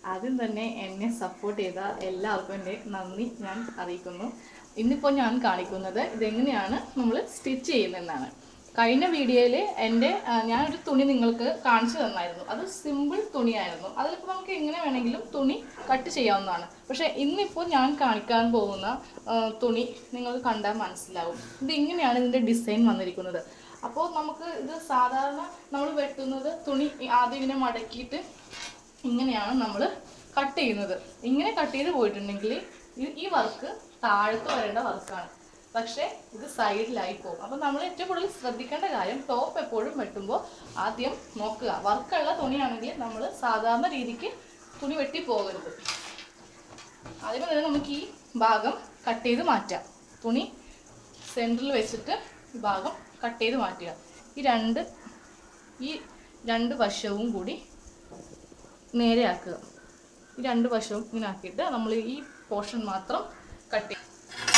ആദ്യം തന്നെ എന്നെ സപ്പോർട്ട് ചെയ്ത എല്ലാവർക്കും എൻ്റെ നന്ദി ഞാൻ അറിയിക്കുന്നു ഇന്നിപ്പോൾ ഞാൻ കാണിക്കുന്നത് ഇതെങ്ങനെയാണ് നമ്മൾ സ്റ്റിച്ച് ചെയ്യുന്നതെന്നാണ് കഴിഞ്ഞ വീഡിയോയിൽ എൻ്റെ ആ, ഞാനൊരു തുണി നിങ്ങൾക്ക് കാണിച്ചു തന്നായിരുന്നു അത് സിമ്പിൾ തുണിയായിരുന്നു അതിലിപ്പോൾ നമുക്ക് എങ്ങനെ വേണമെങ്കിലും തുണി കട്ട് ചെയ്യാവുന്നതാണ് പക്ഷേ ഇന്നിപ്പോൾ ഞാൻ കാണിക്കാൻ പോകുന്ന ആ, തുണി നിങ്ങൾക്ക് കണ്ടാൽ മനസ്സിലാവും ഇത് ഇങ്ങനെയാണ് ഇതിൻ്റെ ഡിസൈൻ വന്നിരിക്കുന്നത് അപ്പോൾ നമുക്ക് ഇത് സാധാരണ നമ്മൾ വെട്ടുന്നത് തുണി ആദ്യം ഇങ്ങനെ മടക്കിയിട്ട് ഇങ്ങനെയാണ് നമ്മൾ കട്ട് ചെയ്യുന്നത് ഇങ്ങനെ കട്ട് ചെയ്ത് പോയിട്ടുണ്ടെങ്കിൽ ഈ- ഈ വർക്ക് താഴത്ത് വരേണ്ട വർക്കാണ് പക്ഷേ ഇത് സൈഡിലായി പോകും അപ്പം നമ്മൾ ഏറ്റവും കൂടുതൽ ശ്രദ്ധിക്കേണ്ട കാര്യം ടോപ്പ് എപ്പോഴും വെട്ടുമ്പോൾ ആദ്യം നോക്കുക വർക്കുള്ള തുണിയാണെങ്കിൽ നമ്മൾ സാധാരണ രീതിക്ക് തുണി വെട്ടി പോകരുത് ആദ്യമേ തന്നെ നമുക്ക് ഈ ഭാഗം കട്ട് ചെയ്ത് മാറ്റാം തുണി സെൻറ്ററിൽ വെച്ചിട്ട് ഈ ഭാഗം കട്ട് ചെയ്ത് മാറ്റുക ഈ രണ്ട് ഈ രണ്ട് വശവും കൂടി നേരെയാക്കുക ഈ രണ്ട് വശവും ഇങ്ങനെ ആക്കിയിട്ട് നമ്മൾ ഈ പോർഷൻ മാത്രം കട്ട് ചെയ്യും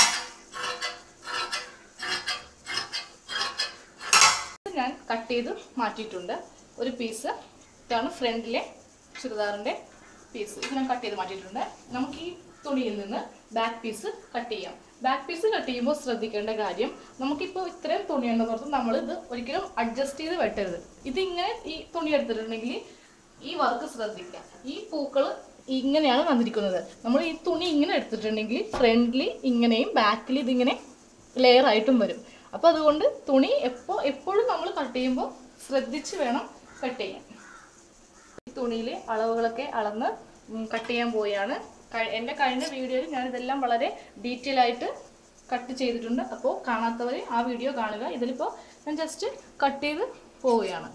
ഇത് ഞാൻ കട്ട് ചെയ്ത് മാറ്റിയിട്ടുണ്ട് ഒരു പീസ് ഇതാണ് ഫ്രണ്ടിലെ ചുരിദാറിൻ്റെ പീസ് ഇത് ഞാൻ കട്ട് ചെയ്ത് മാറ്റിയിട്ടുണ്ട് നമുക്ക് ഈ തുണിയിൽ നിന്ന് ബാക്ക് പീസ് കട്ട് ചെയ്യാം ബാക്ക് പീസ് കട്ട് ചെയ്യുമ്പോൾ ശ്രദ്ധിക്കേണ്ട കാര്യം നമുക്കിപ്പോൾ ഇത്രയും തുണിയുണ്ടെന്ന് പുറത്ത് നമ്മൾ ഇത് ഒരിക്കലും അഡ്ജസ്റ്റ് ചെയ്ത് വെട്ടരുത് ഇതിങ്ങനെ ഈ തുണി എടുത്തിട്ടുണ്ടെങ്കിൽ ഈ വർക്ക് ശ്രദ്ധിക്കുക ഈ പൂക്കൾ ഇങ്ങനെയാണ് വന്നിരിക്കുന്നത് നമ്മൾ ഈ തുണി ഇങ്ങനെ എടുത്തിട്ടുണ്ടെങ്കിൽ ഫ്രണ്ടിൽ ഇങ്ങനെയും ബാക്കിൽ ഇതിങ്ങനെ ലെയർ ആയിട്ടും വരും അപ്പോൾ അതുകൊണ്ട് തുണി എപ്പോൾ എപ്പോഴും നമ്മൾ കട്ട് ചെയ്യുമ്പോൾ ശ്രദ്ധിച്ച് വേണം കട്ട് ചെയ്യാൻ ഈ തുണിയിൽ അളവുകളൊക്കെ അളന്ന് കട്ട് ചെയ്യാൻ പോവുകയാണ് കഴി- എൻ്റെ കഴിഞ്ഞ വീഡിയോയിൽ ഞാൻ ഇതെല്ലാം വളരെ ഡീറ്റെയിൽ ആയിട്ട് കട്ട് ചെയ്തിട്ടുണ്ട് അപ്പോൾ കാണാത്തവർ ആ വീഡിയോ കാണുക ഇതിലിപ്പോൾ ഞാൻ ജസ്റ്റ് കട്ട് ചെയ്ത് പോവുകയാണ്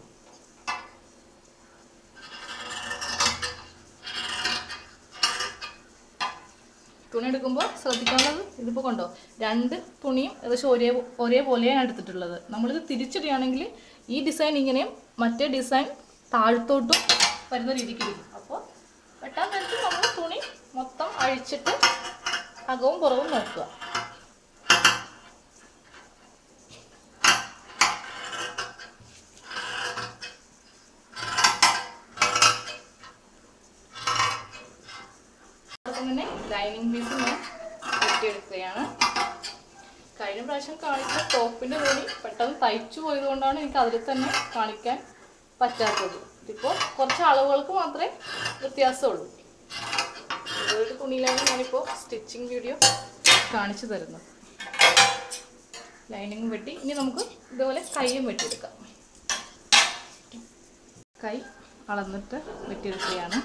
തുണി എടുക്കുമ്പോൾ ശ്രദ്ധിക്കാനുള്ളത് ഇതിപ്പോൾ കൊണ്ടോ രണ്ട് തുണിയും ഏകദേശം ഒരേ ഒരേപോലെയാണ് എടുത്തിട്ടുള്ളത് നമ്മളിത് തിരിച്ചിടുകയാണെങ്കിൽ ഈ ഡിസൈൻ ഇങ്ങനെയും മറ്റേ ഡിസൈൻ താഴത്തോട്ടും വരുന്ന രീതിക്ക് ഇരിക്കും അപ്പോൾ വെട്ടാൻ നേരത്ത് നമ്മൾ തുണി മൊത്തം അഴിച്ചിട്ട് അകവും പുറവും നോക്കുക അതോടൊപ്പം തന്നെ ലൈനിങ് പീസ് ഞാൻ വെട്ടിയെടുക്കുകയാണ് കഴിഞ്ഞ പ്രാവശ്യം കാണിച്ച ടോപ്പിൻ്റെ തുണി പെട്ടെന്ന് തയ്ച്ചു പോയതുകൊണ്ടാണ് എനിക്ക് അതിൽ തന്നെ കാണിക്കാൻ പറ്റാത്തത് ഇതിപ്പോൾ കുറച്ച് അളവുകൾക്ക് മാത്രമേ വ്യത്യാസമുള്ളൂ ഒരു തുണിയിലാണ് ഞാനിപ്പോൾ സ്റ്റിച്ചിങ് വീഡിയോ കാണിച്ചു തരുന്നത് ലൈനിങ് വെട്ടി ഇനി നമുക്ക് ഇതുപോലെ കൈയും വെട്ടിയെടുക്കാം കൈ അളന്നിട്ട് വെട്ടിയെടുക്കുകയാണ്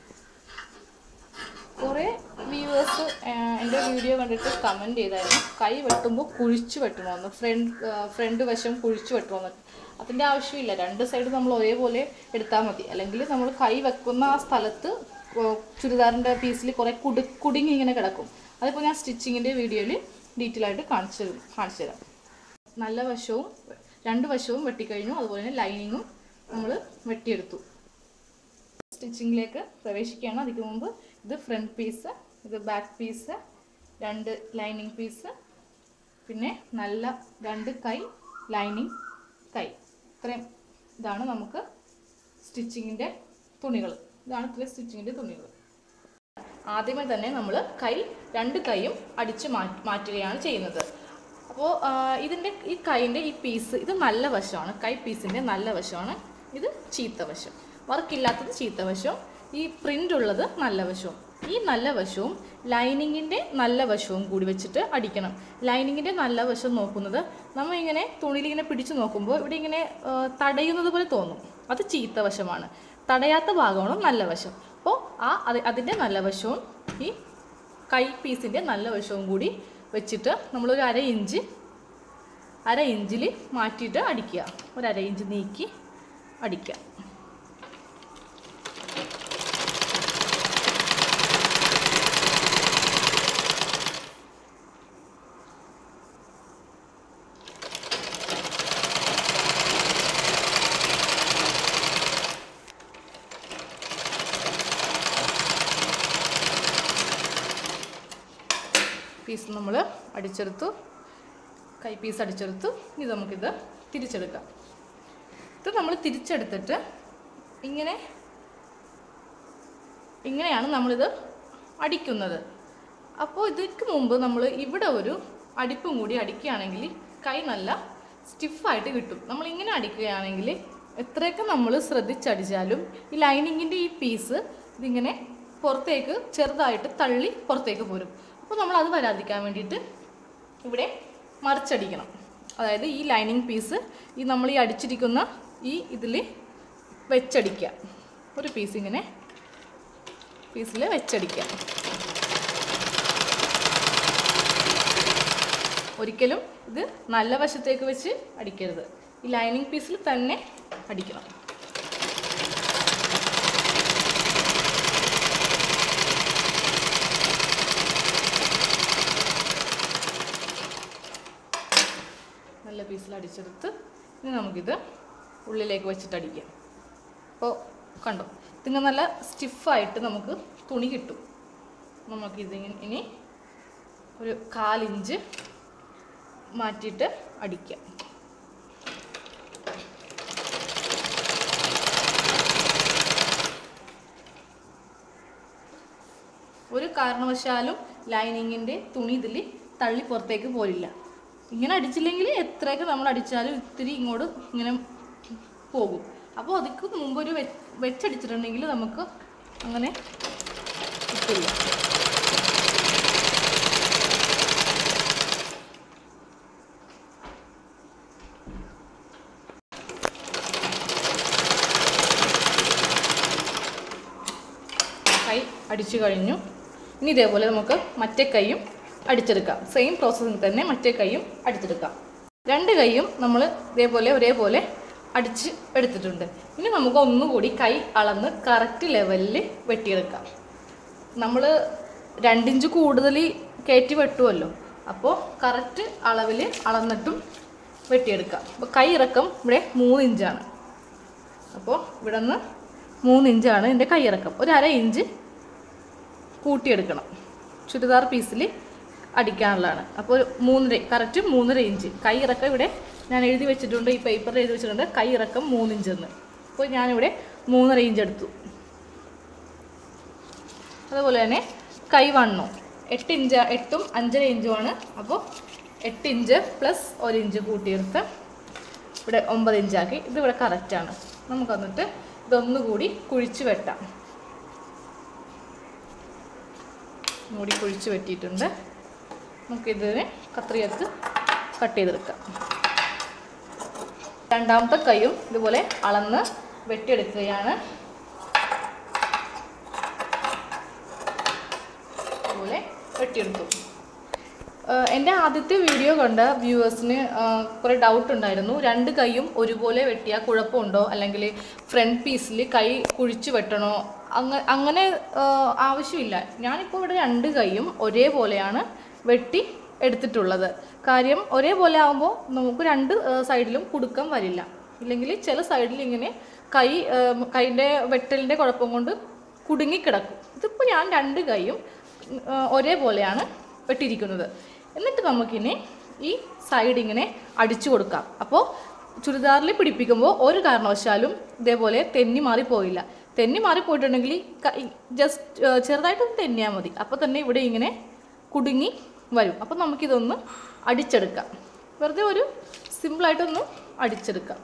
കുറേ വ്യൂവേഴ്സ് എൻ്റെ വീഡിയോ കണ്ടിട്ട് കമൻറ്റ് ചെയ്തായിരുന്നു കൈ വെട്ടുമ്പോൾ കുഴിച്ച് വെട്ടണമെന്ന് ഫ്രണ്ട് ഫ്രണ്ട് വശം കുഴിച്ച് വെട്ടണമെന്ന് അതിൻ്റെ ആവശ്യമില്ല രണ്ട് സൈഡ് നമ്മൾ ഒരേപോലെ എടുത്താൽ മതി അല്ലെങ്കിൽ നമ്മൾ കൈ വെക്കുന്ന ആ സ്ഥലത്ത് കൊ- ചുരിദാറിൻ്റെ പീസിൽ കുറേ കുടു കുടുങ്ങി ഇങ്ങനെ കിടക്കും അതിപ്പോൾ ഞാൻ സ്റ്റിച്ചിങ്ങിൻ്റെ വീഡിയോയിൽ ഡീറ്റെയിൽ ആയിട്ട് കാണിച്ചു തരും കാണിച്ചു തരാം നല്ല വശവും രണ്ട് വശവും വെട്ടിക്കഴിഞ്ഞു അതുപോലെ തന്നെ ലൈനിങ്ങും നമ്മൾ വെട്ടിയെടുത്തു സ്റ്റിച്ചിങ്ങിലേക്ക് പ്രവേശിക്കുകയാണ് അതിന് മുമ്പ് ഇത് ഫ്രണ്ട് പീസ് ഇത് ബാക്ക് പീസ് രണ്ട് ലൈനിങ് പീസ് പിന്നെ നല്ല രണ്ട് കൈ ലൈനിങ് കൈ ഇത്രയും ഇതാണ് നമുക്ക് സ്റ്റിച്ചിങ്ങിൻ്റെ തുണികൾ ഇതാണ് ഇത്രയും സ്റ്റിച്ചിങ്ങിൻ്റെ തുണികൾ ആദ്യമേ തന്നെ നമ്മൾ കൈ രണ്ട് കൈയും അടിച്ച് മാറ്റി മാറ്റുകയാണ് ചെയ്യുന്നത് അപ്പോൾ ഇതിൻ്റെ ഈ കൈൻ്റെ ഈ പീസ് ഇത് നല്ല വശമാണ് കൈ പീസിൻ്റെ നല്ല വശമാണ് ഇത് ചീത്ത വശം വർക്കില്ലാത്തത് ചീത്ത വശവും ഈ പ്രിൻ്റ് ഉള്ളത് നല്ല വശവും ഈ നല്ല വശവും ലൈനിങ്ങിൻ്റെ നല്ല വശവും കൂടി വെച്ചിട്ട് അടിക്കണം ലൈനിങ്ങിൻ്റെ നല്ല വശം നോക്കുന്നത് നമ്മൾ ഇങ്ങനെ തുണിയിൽ ഇങ്ങനെ പിടിച്ചു നോക്കുമ്പോൾ ഇവിടെ ഇങ്ങനെ ആ, തടയുന്നത് പോലെ തോന്നും അത് ചീത്ത വശമാണ് തടയാത്ത ഭാഗമാണ് നല്ല വശം അപ്പോൾ ആ അത് അതിൻ്റെ നല്ല വശവും ഈ കൈ പീസിൻ്റെ നല്ല വശവും കൂടി വെച്ചിട്ട് നമ്മളൊരു അര ഇഞ്ച് അര ഇഞ്ചിൽ മാറ്റിയിട്ട് അടിക്കുക ഒരു അര ഇഞ്ച് നീക്കി അടിക്കുക പീസ് നമ്മൾ അടിച്ചെടുത്തു കൈ പീസ് അടിച്ചെടുത്തു ഇത് നമുക്കിത് തിരിച്ചെടുക്കാം ഇത് നമ്മൾ തിരിച്ചെടുത്തിട്ട് ഇങ്ങനെ ഇങ്ങനെയാണ് നമ്മളിത് അടിക്കുന്നത് അപ്പോൾ ഇതിക്ക് മുമ്പ് നമ്മൾ ഇവിടെ ഒരു അടിപ്പും കൂടി അടിക്കുകയാണെങ്കിൽ കൈ നല്ല സ്റ്റിഫായിട്ട് കിട്ടും നമ്മൾ ഇങ്ങനെ അടിക്കുകയാണെങ്കിൽ എത്രയൊക്കെ നമ്മൾ ശ്രദ്ധിച്ചടിച്ചാലും ഈ ലൈനിങ്ങിൻ്റെ ഈ പീസ് ഇതിങ്ങനെ പുറത്തേക്ക് ചെറുതായിട്ട് തള്ളി പുറത്തേക്ക് പോരും അപ്പോൾ നമ്മൾ അത് വരാതിരിക്കാൻ വേണ്ടിയിട്ട് ഇവിടെ മറിച്ചടിക്കണം അതായത് ഈ ലൈനിങ് പീസ് ഈ നമ്മൾ ഈ അടിച്ചിരിക്കുന്ന ഈ ഇതിൽ വെച്ചടിക്കുക ഒരു പീസ് ഇങ്ങനെ പീസിൽ വെച്ചടിക്കുക ഒരിക്കലും ഇത് നല്ല വശത്തേക്ക് വെച്ച് അടിക്കരുത് ഈ ലൈനിങ് പീസിൽ തന്നെ അടിക്കണം നല്ല പീസിൽ അടിച്ചെടുത്ത് ഇനി നമുക്കിത് ഉള്ളിലേക്ക് വെച്ചിട്ട് അടിക്കാം അപ്പോൾ കണ്ടോ ഇതിങ്ങനെ നല്ല സ്റ്റിഫായിട്ട് നമുക്ക് തുണി കിട്ടും നമുക്കിത് ഇനി ഒരു കാലിഞ്ച് മാറ്റിയിട്ട് അടിക്കാം ഒരു കാരണവശാലും ലൈനിങ്ങിൻ്റെ തുണി ഇതിൽ തള്ളി പുറത്തേക്ക് പോരില്ല ഇങ്ങനെ അടിച്ചില്ലെങ്കിൽ എത്രയൊക്കെ നമ്മൾ അടിച്ചാലും ഇത്തിരി ഇങ്ങോട്ട് ഇങ്ങനെ പോകും അപ്പോൾ അതിക്ക് മുമ്പ് ഒരു വെ- വെച്ചടിച്ചിട്ടുണ്ടെങ്കിൽ നമുക്ക് അങ്ങനെ കിട്ടില്ല കൈ അടിച്ചു കഴിഞ്ഞു ഇനി ഇതേപോലെ നമുക്ക് മറ്റേ കൈയും അടിച്ചെടുക്കാം സെയിം പ്രോസസ്സിൽ തന്നെ മറ്റേ കൈയും അടിച്ചെടുക്കാം രണ്ട് കൈയും നമ്മൾ ഇതേപോലെ ഒരേപോലെ അടിച്ച് എടുത്തിട്ടുണ്ട് ഇനി നമുക്ക് ഒന്നുകൂടി കൈ അളന്ന് കറക്റ്റ് ലെവലിൽ വെട്ടിയെടുക്കാം നമ്മൾ രണ്ടിഞ്ച് കൂടുതൽ കയറ്റി വെട്ടുമല്ലോ അപ്പോൾ കറക്റ്റ് അളവിൽ അളന്നിട്ടും വെട്ടിയെടുക്കാം അപ്പോൾ കൈ ഇറക്കം ഇവിടെ മൂന്ന് ഇഞ്ചാണ് അപ്പോൾ ഇവിടെ നിന്ന് മൂന്ന് ഇഞ്ചാണ് എൻ്റെ കൈയിറക്കം ഒരു അര ഇഞ്ച് കൂട്ടിയെടുക്കണം ചുരിദാർ പീസിൽ അടിക്കാനുള്ളതാണ് അപ്പോൾ ഒരു മൂന്നര കറക്റ്റ് മൂന്നര ഇഞ്ച് കൈയിറക്കം ഇവിടെ ഞാൻ എഴുതി വെച്ചിട്ടുണ്ട് ഈ പേപ്പറിൽ എഴുതി വെച്ചിട്ടുണ്ട് കൈയിറക്കം മൂന്ന് ഇഞ്ച് എന്ന് അപ്പോൾ ഞാനിവിടെ മൂന്നര ഇഞ്ച് എടുത്തു അതുപോലെ തന്നെ കൈ വണ്ണു എട്ട് ഇഞ്ച് എട്ടും അഞ്ചര ഇഞ്ചുമാണ് അപ്പോൾ എട്ട് ഇഞ്ച് പ്ലസ് ഒരു ഇഞ്ച് കൂട്ടിയെടുത്ത് ഇവിടെ ഒമ്പത് ഇഞ്ചാക്കി ഇത് ഇവിടെ കറക്റ്റാണ് നമുക്ക് എന്നിട്ട് ഇതൊന്നുകൂടി കുഴിച്ച് വെട്ടാം കൂടി കുഴിച്ച് വെട്ടിയിട്ടുണ്ട് നമുക്കിതിനെ കത്രികത്ത് കട്ട് ചെയ്തെടുക്കാം രണ്ടാമത്തെ കൈയും ഇതുപോലെ അളന്ന് വെട്ടിയെടുക്കുകയാണ് ഇതുപോലെ വെട്ടിയെടുത്തു ഏഹ് എൻ്റെ ആദ്യത്തെ വീഡിയോ കണ്ട വ്യൂവേഴ്സിന് കുറേ ഡൗട്ട് ഉണ്ടായിരുന്നു രണ്ട് കൈയും ഒരുപോലെ വെട്ടിയാൽ കുഴപ്പമുണ്ടോ അല്ലെങ്കിൽ ഫ്രണ്ട് പീസിൽ കൈ കുഴിച്ച് വെട്ടണോ അങ്ങ അങ്ങനെ ഏഹ് ആവശ്യമില്ല ഞാനിപ്പോൾ ഇവിടെ രണ്ട് കൈയും ഒരേപോലെയാണ് വെട്ടി എടുത്തിട്ടുള്ളത് കാര്യം ഒരേപോലെ ആകുമ്പോൾ നമുക്ക് രണ്ട് ഏഹ് സൈഡിലും കുടുക്കം വരില്ല ഇല്ലെങ്കിൽ ചില സൈഡിൽ ഇങ്ങനെ കൈ ഏഹ് കൈൻ്റെ വെട്ടലിൻ്റെ കുഴപ്പം കൊണ്ട് കുടുങ്ങിക്കിടക്കും ഇതിപ്പോൾ ഞാൻ രണ്ട് കൈയും ഏഹ് ഒരേപോലെയാണ് വെട്ടിയിരിക്കുന്നത് എന്നിട്ട് നമുക്കിനി ഈ സൈഡ് ഇങ്ങനെ അടിച്ചു കൊടുക്കാം അപ്പോൾ ചുരിദാറിൽ പിടിപ്പിക്കുമ്പോൾ ഒരു കാരണവശാലും ഇതേപോലെ തെന്നി മാറിപ്പോയില്ല തെന്നി മാറിപ്പോയിട്ടുണ്ടെങ്കിൽ ജസ്റ്റ് ചെറുതായിട്ടൊന്ന് തെന്നിയാൽ മതി അപ്പോൾ തന്നെ ഇവിടെ ഇങ്ങനെ കുടുങ്ങി വരും അപ്പോൾ നമുക്കിതൊന്ന് അടിച്ചെടുക്കാം വെറുതെ ഒരു സിമ്പിളായിട്ടൊന്ന് അടിച്ചെടുക്കാം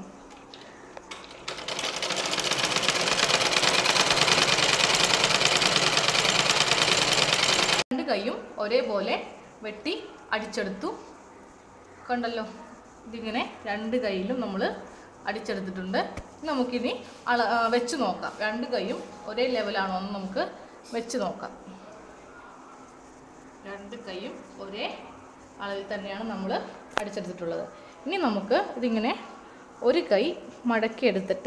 രണ്ട് കൈയും ഒരേപോലെ വെട്ടി അടിച്ചെടുത്തു കണ്ടല്ലോ ഇതിങ്ങനെ രണ്ട് കൈയിലും നമ്മൾ അടിച്ചെടുത്തിട്ടുണ്ട് ഇനി നമുക്കിനി അള ആ, വെച്ച് നോക്കാം രണ്ട് കൈയും ഒരേ ലെവലാണോ എന്ന് നമുക്ക് വെച്ച് നോക്കാം രണ്ട് കൈയും ഒരേ അളവിൽ തന്നെയാണ് നമ്മൾ അടിച്ചെടുത്തിട്ടുള്ളത് ഇനി നമുക്ക് ഇതിങ്ങനെ ഒരു കൈ മടക്കി എടുത്തിട്ട്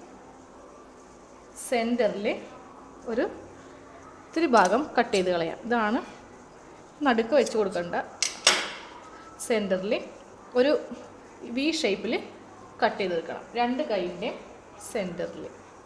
സെൻറ്ററിൽ ഒരു ഇത്തിരി ഭാഗം കട്ട് ചെയ്ത് കളയാം ഇതാണ് നടുക്ക് വെച്ച് കൊടുക്കേണ്ട സെൻറ്ററിൽ ഒരു വി ഷേപ്പിൽ കട്ട് ചെയ്ത് എടുക്കണം രണ്ട് കൈയിൻ്റെ സെൻറ്ററിൽ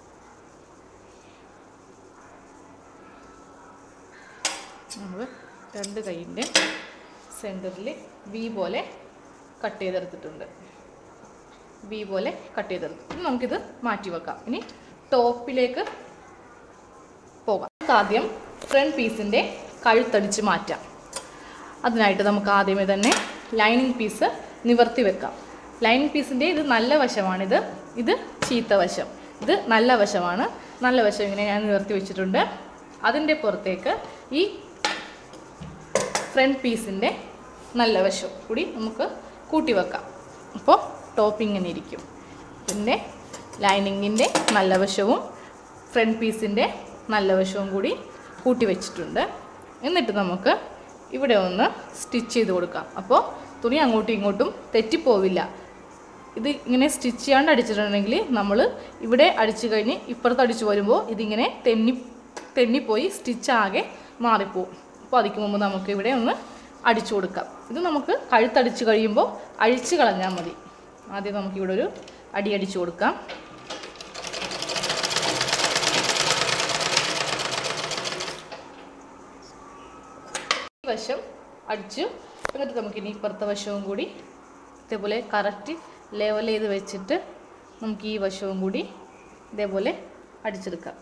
നമ്മൾ രണ്ട് കൈയിൻ്റെ സെൻറ്ററിൽ വി പോലെ കട്ട് ചെയ്തെടുത്തിട്ടുണ്ട് വി പോലെ കട്ട് ചെയ്തെടുത്തു ഇനി നമുക്കിത് മാറ്റി വെക്കാം ഇനി ടോപ്പിലേക്ക് പോകാം നമുക്ക് ആദ്യം ഫ്രണ്ട് പീസിൻ്റെ കഴുത്തടിച്ച് മാറ്റാം അതിനായിട്ട് നമുക്ക് ആദ്യമേ തന്നെ ലൈനിങ് പീസ് നിവർത്തി വെക്കാം ലൈനിങ് പീസിൻ്റെ ഇത് നല്ല വശമാണിത് ഇത് ചീത്ത വശം ഇത് നല്ല വശമാണ് നല്ല വശം ഇങ്ങനെ ഞാൻ നിവർത്തി വെച്ചിട്ടുണ്ട് അതിൻ്റെ പുറത്തേക്ക് ഈ ഫ്രണ്ട് പീസിൻ്റെ നല്ല വശം കൂടി നമുക്ക് കൂട്ടി വെക്കാം അപ്പോൾ ടോപ്പ് ഇങ്ങനെ ഇരിക്കും പിന്നെ ലൈനിങ്ങിൻ്റെ നല്ല വശവും ഫ്രണ്ട് പീസിൻ്റെ നല്ല വശവും കൂടി കൂട്ടി വെച്ചിട്ടുണ്ട് എന്നിട്ട് നമുക്ക് ഇവിടെ ഒന്ന് സ്റ്റിച്ച് ചെയ്ത് കൊടുക്കാം അപ്പോൾ തുണി അങ്ങോട്ടും ഇങ്ങോട്ടും തെറ്റിപ്പോവില്ല ഇത് ഇങ്ങനെ സ്റ്റിച്ച് ചെയ്യാണ്ട് അടിച്ചിട്ടുണ്ടെങ്കിൽ നമ്മൾ ഇവിടെ അടിച്ചു കഴിഞ്ഞ് ഇപ്പുറത്ത് അടിച്ചു വരുമ്പോൾ ഇതിങ്ങനെ തെന്നി തെന്നിപ്പോയി സ്റ്റിച്ച് ആകെ മാറിപ്പോവും അപ്പോൾ അതിക്ക് മുമ്പ് നമുക്ക് ഇവിടെ ഒന്ന് അടിച്ചു കൊടുക്കാം ഇത് നമുക്ക് കഴുത്തടിച്ച് കഴിയുമ്പോൾ അഴിച്ച് കളഞ്ഞാൽ മതി ആദ്യം നമുക്കിവിടെ ഒരു അടി അടിച്ചു കൊടുക്കാം ഈ വശം അടിച്ചു എന്നിട്ട് നമുക്കിനി ഇപ്പുറത്തെ വശവും കൂടി ഇതേപോലെ കറക്റ്റ് ലെവൽ ചെയ്ത് വെച്ചിട്ട് നമുക്ക് ഈ വശവും കൂടി ഇതേപോലെ അടിച്ചെടുക്കാം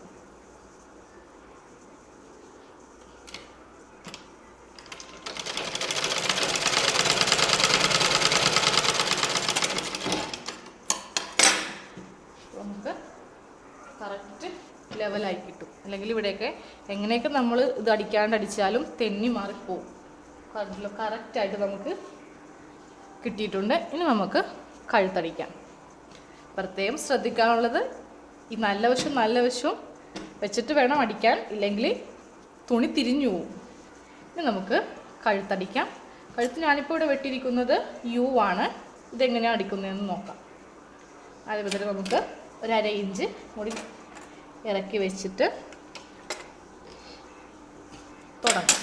നമുക്ക് കറക്റ്റ് ലെവലായി കിട്ടും അല്ലെങ്കിൽ ഇവിടെയൊക്കെ എങ്ങനെയൊക്കെ നമ്മൾ ഇത് അടിക്കാണ്ട് അടിച്ചാലും തെന്നി മാറിപ്പോവും കറക്റ്റിലോ കറക്റ്റായിട്ട് നമുക്ക് കിട്ടിയിട്ടുണ്ട് ഇനി നമുക്ക് കഴുത്തടിക്കാം പ്രത്യേകം ശ്രദ്ധിക്കാനുള്ളത് ഈ നല്ല വശവും നല്ല വശവും വെച്ചിട്ട് വേണം അടിക്കാൻ ഇല്ലെങ്കിൽ തുണി തിരിഞ്ഞു പോവും ഇനി നമുക്ക് കഴുത്തടിക്കാം കഴുത്ത് ഞാനിപ്പോൾ ഇവിടെ വെട്ടിയിരിക്കുന്നത് യു ആണ് ഇതെങ്ങനെയാണ് അടിക്കുന്നതെന്ന് നോക്കാം അതേപോലെ നമുക്ക് ഒരു അര ഇഞ്ച് കൂടി ഇറക്കി വെച്ചിട്ട് തുടങ്ങാം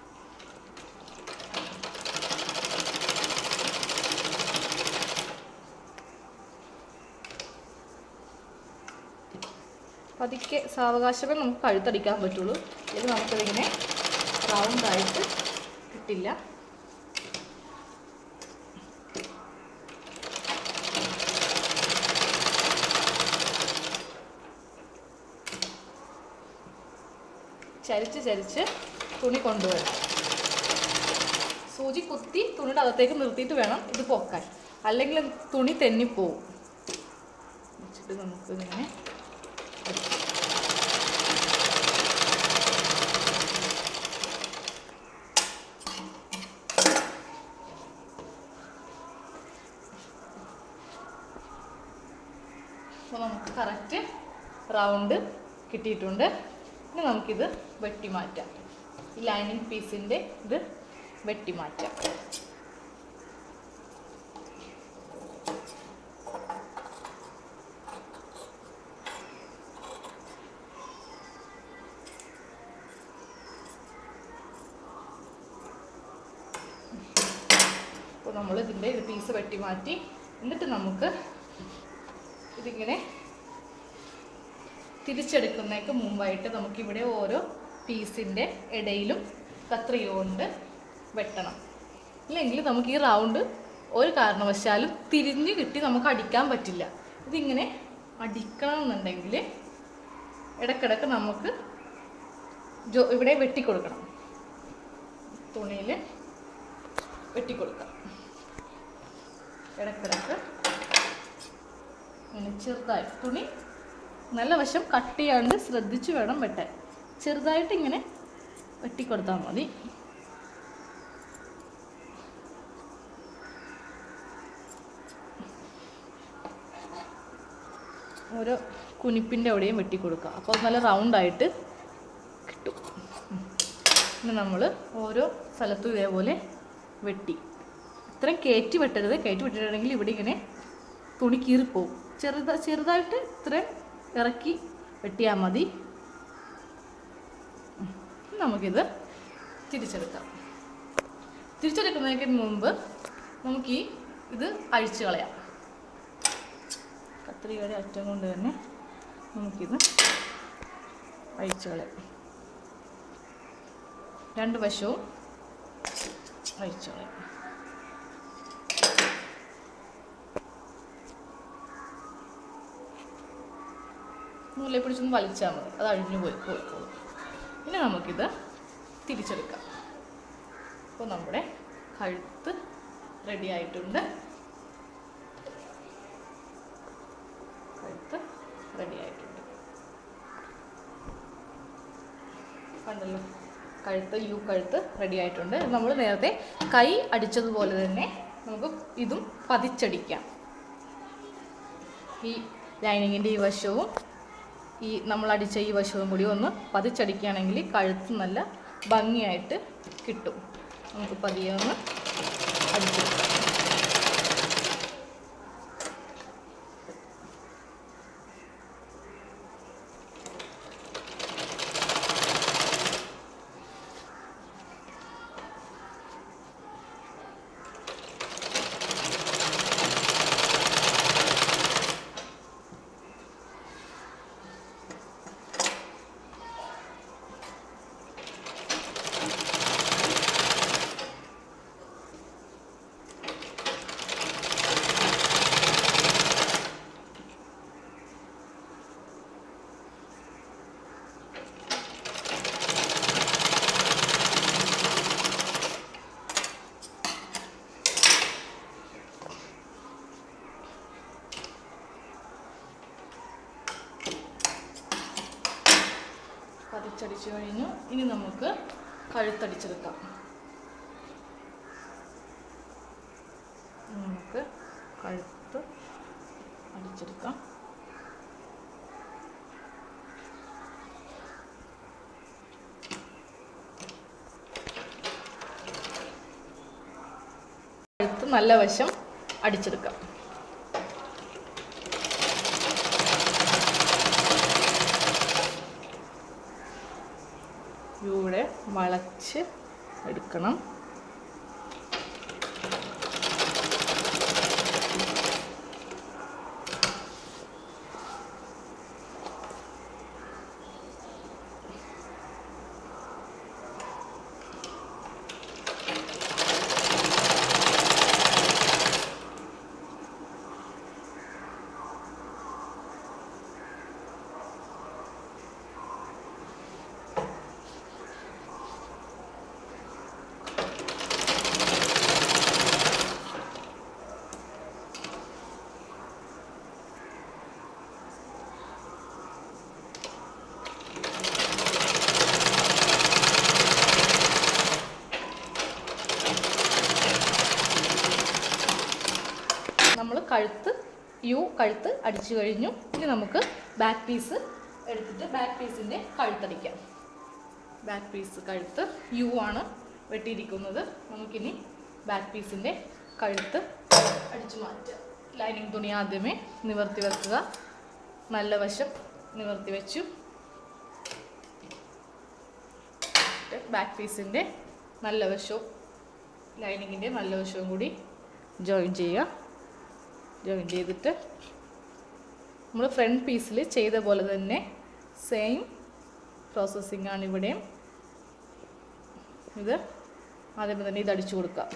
പതുക്കെ സാവകാശമേ നമുക്ക് കഴുത്തടിക്കാൻ പറ്റുള്ളൂ ഇത് നമുക്കിതിങ്ങനെ റൗണ്ടായിട്ട് കിട്ടില്ല ചരിച്ച് ചരിച്ച് തുണി കൊണ്ടുവരാം സൂചി കുത്തി തുണിയുടെ അകത്തേക്ക് നിർത്തിയിട്ട് വേണം ഇത് പൊക്കാൻ അല്ലെങ്കിൽ തുണി തെന്നിപ്പോവും വെച്ചിട്ട് നമുക്ക് ഇങ്ങനെ അപ്പോൾ നമുക്ക് കറക്റ്റ് റൗണ്ട് കിട്ടിയിട്ടുണ്ട് ഇനി നമുക്കിത് വെട്ടി മാറ്റാം ഈ ലൈനിങ് പീസിൻ്റെ ഇത് വെട്ടി മാറ്റാം അപ്പോൾ നമ്മൾ ഇതിൻ്റെ ഇത് പീസ് വെട്ടി മാറ്റി എന്നിട്ട് നമുക്ക് ഇതിങ്ങനെ തിരിച്ചെടുക്കുന്നതിന് മുമ്പായിട്ട് നമുക്കിവിടെ ഓരോ പീസിൻ്റെ ഇടയിലും കത്രിക കൊണ്ട് വെട്ടണം ഇല്ലെങ്കിൽ നമുക്ക് ഈ റൗണ്ട് ഒരു കാരണവശാലും തിരിഞ്ഞ് കിട്ടി നമുക്ക് അടിക്കാൻ പറ്റില്ല ഇതിങ്ങനെ അടിക്കണം എന്നുണ്ടെങ്കിൽ ഇടക്കിടക്ക് നമുക്ക് ജോ ഇവിടെ വെട്ടിക്കൊടുക്കണം തുണിയിൽ വെട്ടിക്കൊടുക്കാം ഇടക്കിടക്ക് ഇങ്ങനെ ചെറുതായി തുണി നല്ല വശം കട്ട് ചെയ്യാണ്ട് ശ്രദ്ധിച്ച് വേണം വെട്ടാൻ ചെറുതായിട്ട് ഇങ്ങനെ വെട്ടിക്കൊടുത്താൽ മതി ഓരോ കുനിപ്പിൻ്റെ അവിടെയും വെട്ടിക്കൊടുക്കുക അപ്പോൾ അത് നല്ല റൗണ്ടായിട്ട് കിട്ടും ഉം. ഇനി നമ്മൾ ഓരോ സ്ഥലത്തും ഇതേപോലെ വെട്ടി ഇത്രയും കയറ്റി വെട്ടരുത് കയറ്റി വെട്ടിട്ടുണ്ടെങ്കിൽ ഇവിടെ ഇങ്ങനെ തുണി കീറിപ്പോവും ചെറുത ചെറുതായിട്ട് ഇത്രയും ഇറക്കി വെട്ടിയാൽ മതി ഉം. നമുക്കിത് തിരിച്ചെടുക്കാം തിരിച്ചെടുക്കുന്നതിന് മുമ്പ് നമുക്ക് ഈ ഇത് അഴിച്ചു കളയാം കത്രികയുടെ അറ്റം കൊണ്ട് തന്നെ നമുക്കിത് അഴിച്ചു കളയാം രണ്ട് വശവും അഴിച്ചു കളയാം നൂലെ പിടിച്ചൊന്ന് വലിച്ചാൽ മതി അത് അഴിഞ്ഞു പോയി പോയിക്കോളും ഇനി നമുക്കിത് തിരിച്ചെടുക്കാം അപ്പോൾ നമ്മുടെ കഴുത്ത് റെഡി ആയിട്ടുണ്ട് കഴുത്ത് റെഡി ആയിട്ടുണ്ട് കണ്ടല്ലോ കഴുത്ത് യു കഴുത്ത് റെഡി ആയിട്ടുണ്ട് നമ്മൾ നേരത്തെ കൈ അടിച്ചതുപോലെ തന്നെ നമുക്ക് ഇതും പതിച്ചടിക്കാം ഈ ലൈനിങ്ങിൻ്റെ ഈ വശവും ഈ നമ്മൾ അടിച്ച ഈ വശവും കൂടി ഒന്ന് പതിച്ചടിക്കുകയാണെങ്കിൽ കഴുത്ത് നല്ല ഭംഗിയായിട്ട് കിട്ടും നമുക്ക് പതിയെ ഒന്ന് അടിച്ചെടുക്കാം പതിച്ചടിച്ചു കഴിഞ്ഞു ഇനി നമുക്ക് കഴുത്തടിച്ചെടുക്കാം നമുക്ക് കഴുത്ത് അടിച്ചെടുക്കാം കഴുത്ത് നല്ല വശം അടിച്ചെടുക്കാം ഇവിടെ വളച്ച് എടുക്കണം നമ്മൾ കഴുത്ത് യു കഴുത്ത് അടിച്ചു കഴിഞ്ഞു ഇനി നമുക്ക് ബാക്ക് പീസ് എടുത്തിട്ട് ബാക്ക് പീസിൻ്റെ കഴുത്തടിക്കാം ബാക്ക് പീസ് കഴുത്ത് യു ആണ് വെട്ടിയിരിക്കുന്നത് നമുക്കിനി ബാക്ക് പീസിൻ്റെ കഴുത്ത് അടിച്ചു മാറ്റാം ലൈനിങ് തുണി ആദ്യമേ നിവർത്തി വെക്കുക നല്ല വശം നിവർത്തി വെച്ചു ബാക്ക് പീസിൻ്റെ നല്ല വശവും ലൈനിങ്ങിൻ്റെ നല്ല വശവും കൂടി ജോയിൻ ചെയ്യുക ജോയിൻ ചെയ്തിട്ട് നമ്മൾ ഫ്രണ്ട് പീസിൽ ചെയ്ത പോലെ തന്നെ സെയിം പ്രോസസ്സിംഗ് ആണ് ഇവിടെയും ഇത് ആദ്യമേ തന്നെ ഇത് അടിച്ചു കൊടുക്കുക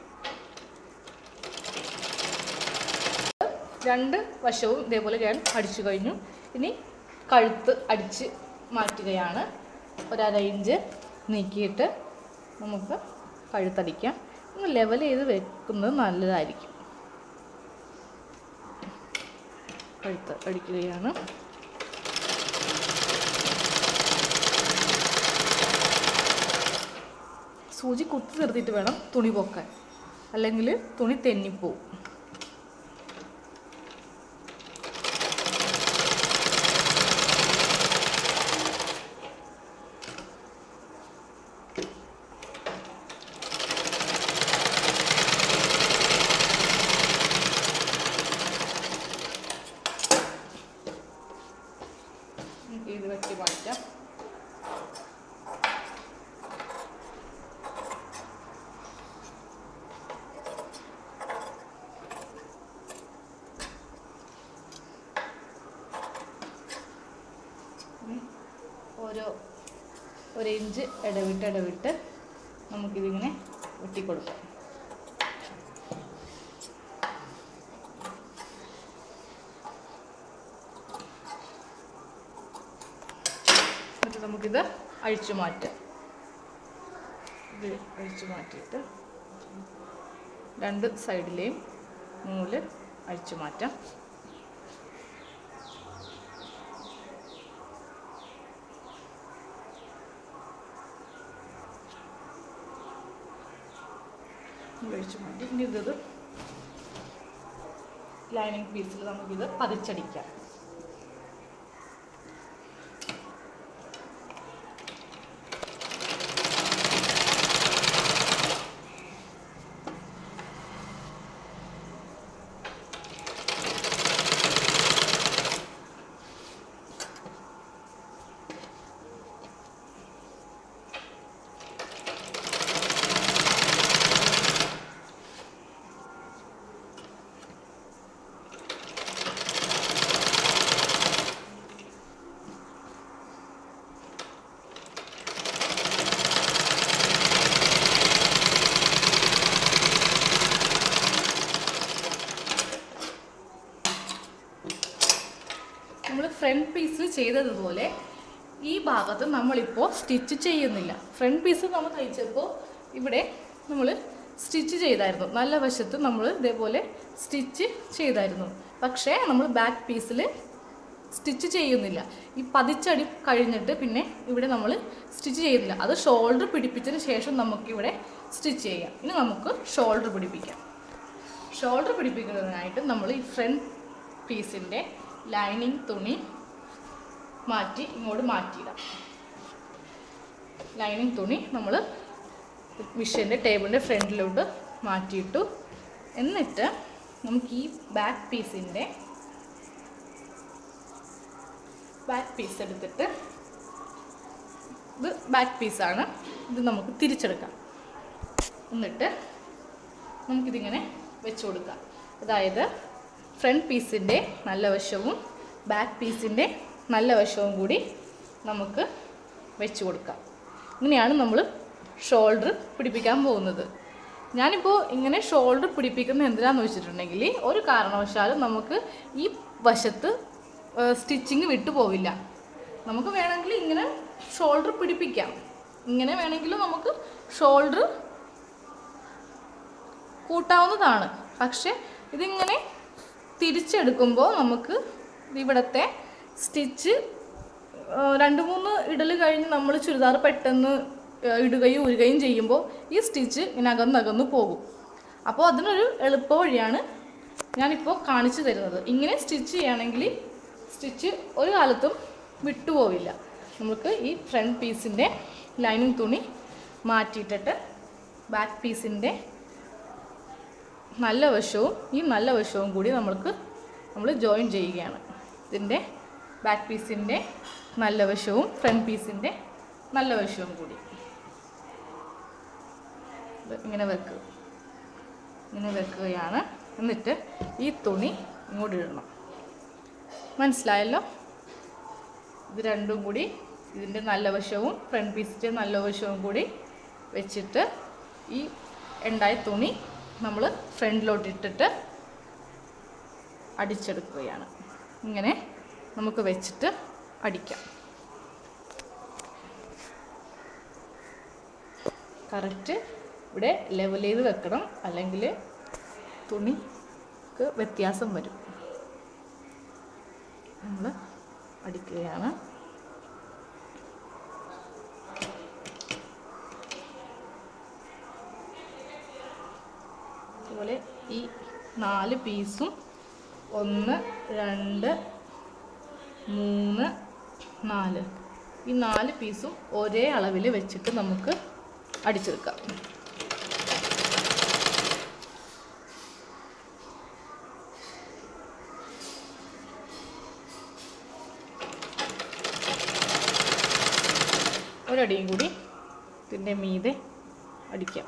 രണ്ട് വശവും ഇതേപോലെ ഞാൻ അടിച്ചു കഴിഞ്ഞു ഇനി കഴുത്ത് അടിച്ച് മാറ്റുകയാണ് ഒരര ഇഞ്ച് നീക്കിയിട്ട് നമുക്ക് കഴുത്തടിക്കാം ഒന്ന് ലെവൽ ചെയ്ത് വെക്കുന്നത് നല്ലതായിരിക്കും കഴുത്ത് അടിക്കുകയാണ് സൂചി കുത്തി നിർത്തിയിട്ട് വേണം തുണി പൊക്കാൻ അല്ലെങ്കിൽ തുണി തെന്നിപ്പോവും നമുക്ക് ഇത് വെട്ടി മാറ്റാം ഇനി ഓരോ ഒരു ഇഞ്ച് ഇടവിട്ട് ഇടവിട്ട് നമുക്കിതിങ്ങനെ വെട്ടിക്കൊടുക്കാം എന്നിട്ട് നമുക്കിത് അഴിച്ചു മാറ്റുക ഇത് അഴിച്ചു മാറ്റിയിട്ട് രണ്ട് സൈഡിലെയും നൂല് അഴിച്ചു മാറ്റാം നൂല് അഴിച്ചു മാറ്റി ഇനി ഇത് ലൈനിങ് പീസിൽ നമുക്കിത് പതിച്ചടിക്കാം നമ്മൾ ഫ്രണ്ട് പീസിൽ ചെയ്തതുപോലെ ഈ ഭാഗത്ത് നമ്മളിപ്പോൾ സ്റ്റിച്ച് ചെയ്യുന്നില്ല ഫ്രണ്ട് പീസ് നമ്മൾ തയ്ച്ചപ്പോൾ ഇവിടെ നമ്മൾ സ്റ്റിച്ച് ചെയ്തായിരുന്നു നല്ല വശത്ത് നമ്മൾ ഇതേപോലെ സ്റ്റിച്ച് ചെയ്തായിരുന്നു പക്ഷേ നമ്മൾ ബാക്ക് പീസിൽ സ്റ്റിച്ച് ചെയ്യുന്നില്ല ഈ പതിച്ചടി കഴിഞ്ഞിട്ട് പിന്നെ ഇവിടെ നമ്മൾ സ്റ്റിച്ച് ചെയ്യുന്നില്ല അത് ഷോൾഡർ പിടിപ്പിച്ചതിന് ശേഷം നമുക്കിവിടെ സ്റ്റിച്ച് ചെയ്യാം ഇനി നമുക്ക് ഷോൾഡർ പിടിപ്പിക്കാം ഷോൾഡർ പിടിപ്പിക്കുന്നതിനായിട്ട് നമ്മൾ ഈ ഫ്രണ്ട് പീസിൻ്റെ ലൈനിങ് തുണി മാറ്റി ഇങ്ങോട്ട് മാറ്റിയിടാം ലൈനിങ് തുണി നമ്മൾ മിഷ്യൻ്റെ ടേബിളിൻ്റെ ഫ്രണ്ടിലോട്ട് മാറ്റിയിട്ടു എന്നിട്ട് നമുക്ക് ഈ ബാക്ക് പീസിൻ്റെ ബാക്ക് പീസ് എടുത്തിട്ട് ഇത് ബാക്ക് പീസാണ് ഇത് നമുക്ക് തിരിച്ചെടുക്കാം എന്നിട്ട് നമുക്കിതിങ്ങനെ വെച്ച് കൊടുക്കാം അതായത് ഫ്രണ്ട് പീസിൻ്റെ നല്ല വശവും ബാക്ക് പീസിൻ്റെ നല്ല വശവും കൂടി നമുക്ക് വെച്ച് കൊടുക്കാം ഇങ്ങനെയാണ് നമ്മൾ ഷോൾഡർ പിടിപ്പിക്കാൻ പോകുന്നത് ഞാനിപ്പോൾ ഇങ്ങനെ ഷോൾഡർ പിടിപ്പിക്കുന്നത് എന്തിനാന്ന് വെച്ചിട്ടുണ്ടെങ്കിൽ ഒരു കാരണവശാലും നമുക്ക് ഈ വശത്ത് സ്റ്റിച്ചിങ് വിട്ടു പോവില്ല നമുക്ക് വേണമെങ്കിൽ ഇങ്ങനെ ഷോൾഡർ പിടിപ്പിക്കാം ഇങ്ങനെ വേണമെങ്കിൽ നമുക്ക് ഷോൾഡർ കൂട്ടാവുന്നതാണ് പക്ഷെ ഇതിങ്ങനെ തിരിച്ചെടുക്കുമ്പോൾ നമുക്ക് ഇവിടത്തെ സ്റ്റിച്ച് രണ്ട് മൂന്ന് ഇടൽ കഴിഞ്ഞ് നമ്മൾ ചുരിദാർ പെട്ടെന്ന് ആ, ഇടുകയും ഉരുകയും ചെയ്യുമ്പോൾ ഈ സ്റ്റിച്ച് ഇങ്ങനെ അകന്നകന്ന് പോകും അപ്പോൾ അതിനൊരു എളുപ്പ വഴിയാണ് ഞാനിപ്പോൾ കാണിച്ചു തരുന്നത് ഇങ്ങനെ സ്റ്റിച്ച് ചെയ്യുകയാണെങ്കിൽ സ്റ്റിച്ച് ഒരു കാലത്തും വിട്ടുപോവില്ല നമുക്ക് ഈ ഫ്രണ്ട് പീസിൻ്റെ ലൈനിങ് തുണി മാറ്റിയിട്ടിട്ട് ബാക്ക് പീസിൻ്റെ നല്ല വശവും ഈ നല്ല വശവും കൂടി നമ്മൾക്ക് നമ്മൾ ജോയിൻ ചെയ്യുകയാണ് ഇതിൻ്റെ ബാക്ക് പീസിൻ്റെ നല്ല വശവും ഫ്രണ്ട് പീസിൻ്റെ നല്ല വശവും കൂടി ഇത് ഇങ്ങനെ വെക്കുക ഇങ്ങനെ വെക്കുകയാണ് എന്നിട്ട് ഈ തുണി ഇങ്ങോട്ട് ഇടണം മനസ്സിലായല്ലോ ഇത് രണ്ടും കൂടി ഇതിൻ്റെ നല്ല വശവും ഫ്രണ്ട് പീസിൻ്റെ നല്ല വശവും കൂടി വെച്ചിട്ട് ഈ ഉണ്ടായ തുണി നമ്മൾ ഫ്രണ്ടിലോട്ട് ഇട്ടിട്ട് അടിച്ചെടുക്കുകയാണ് ഇങ്ങനെ നമുക്ക് വെച്ചിട്ട് അടിക്കാം കറക്റ്റ് ഇവിടെ ലെവൽ ചെയ്ത് വെക്കണം അല്ലെങ്കിൽ തുണിക്ക് വ്യത്യാസം വരും നമ്മൾ അടിക്കുകയാണ് അതുപോലെ ഈ നാല് പീസും ഒന്ന് രണ്ട് മൂന്ന് നാല് ഈ നാല് പീസും ഒരേ അളവിൽ വെച്ചിട്ട് നമുക്ക് അടിച്ചെടുക്കാം ഒരടിയും കൂടി ഇതിൻ്റെ മീതെ അടിക്കാം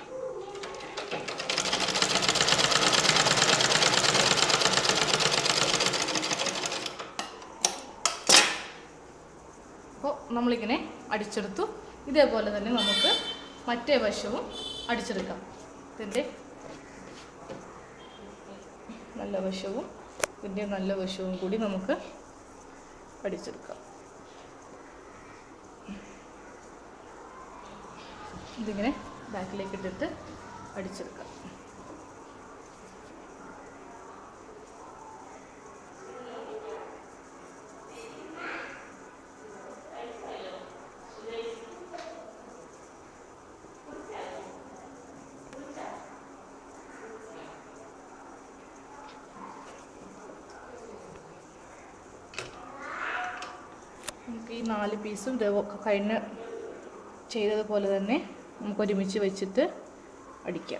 അപ്പോൾ നമ്മളിങ്ങനെ അടിച്ചെടുത്തു ഇതേപോലെ തന്നെ നമുക്ക് മറ്റേ വശവും അടിച്ചെടുക്കാം ഇതിൻ്റെ നല്ല വശവും ഇതിൻ്റെ നല്ല വശവും കൂടി നമുക്ക് അടിച്ചെടുക്കാം ഇതിങ്ങനെ ബാക്കിലേക്ക് ഇട്ടിട്ട് അടിച്ചെടുക്കാം നമുക്ക് ഈ നാല് പീസും ഇതേ- കഴിഞ്ഞ ചെയ്തതുപോലെ തന്നെ നമുക്ക് ഒരുമിച്ച് വെച്ചിട്ട് അടിക്കാം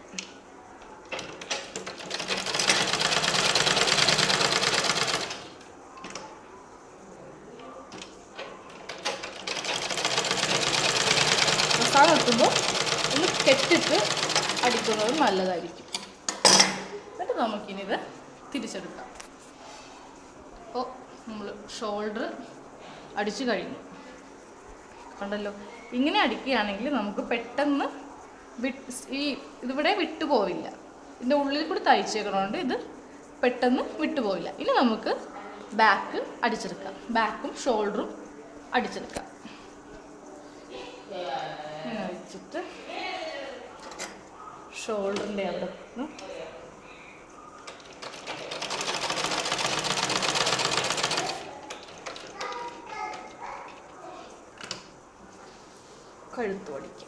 മസാല വെക്കുമ്പോൾ ഒന്ന് കെട്ടിട്ട് അടിക്കുന്നത് നല്ലതായിരിക്കും എന്നിട്ട് നമുക്കിനിത് തിരിച്ചെടുക്കാം അപ്പോൾ നമ്മൾ ഷോൾഡർ അടിച്ചു കഴിഞ്ഞു കണ്ടല്ലോ ഇങ്ങനെ അടിക്കുകയാണെങ്കിൽ നമുക്ക് പെട്ടെന്ന് വിട്ട് ഈ ഇതിവിടെ വിട്ടുപോവില്ല ഇതിൻ്റെ ഉള്ളിൽ കൂടി തയ്ച്ചേക്കണോണ്ട് ഇത് പെട്ടെന്ന് വിട്ടുപോവില്ല ഇനി നമുക്ക് ബാക്ക് അടിച്ചെടുക്കാം ബാക്കും ഷോൾഡറും അടിച്ചെടുക്കാം ഇങ്ങനെ വെച്ചിട്ട് ഷോൾഡറിൻ്റെ അവിടെ നിന്ന് കഴുത്തു അടിക്കും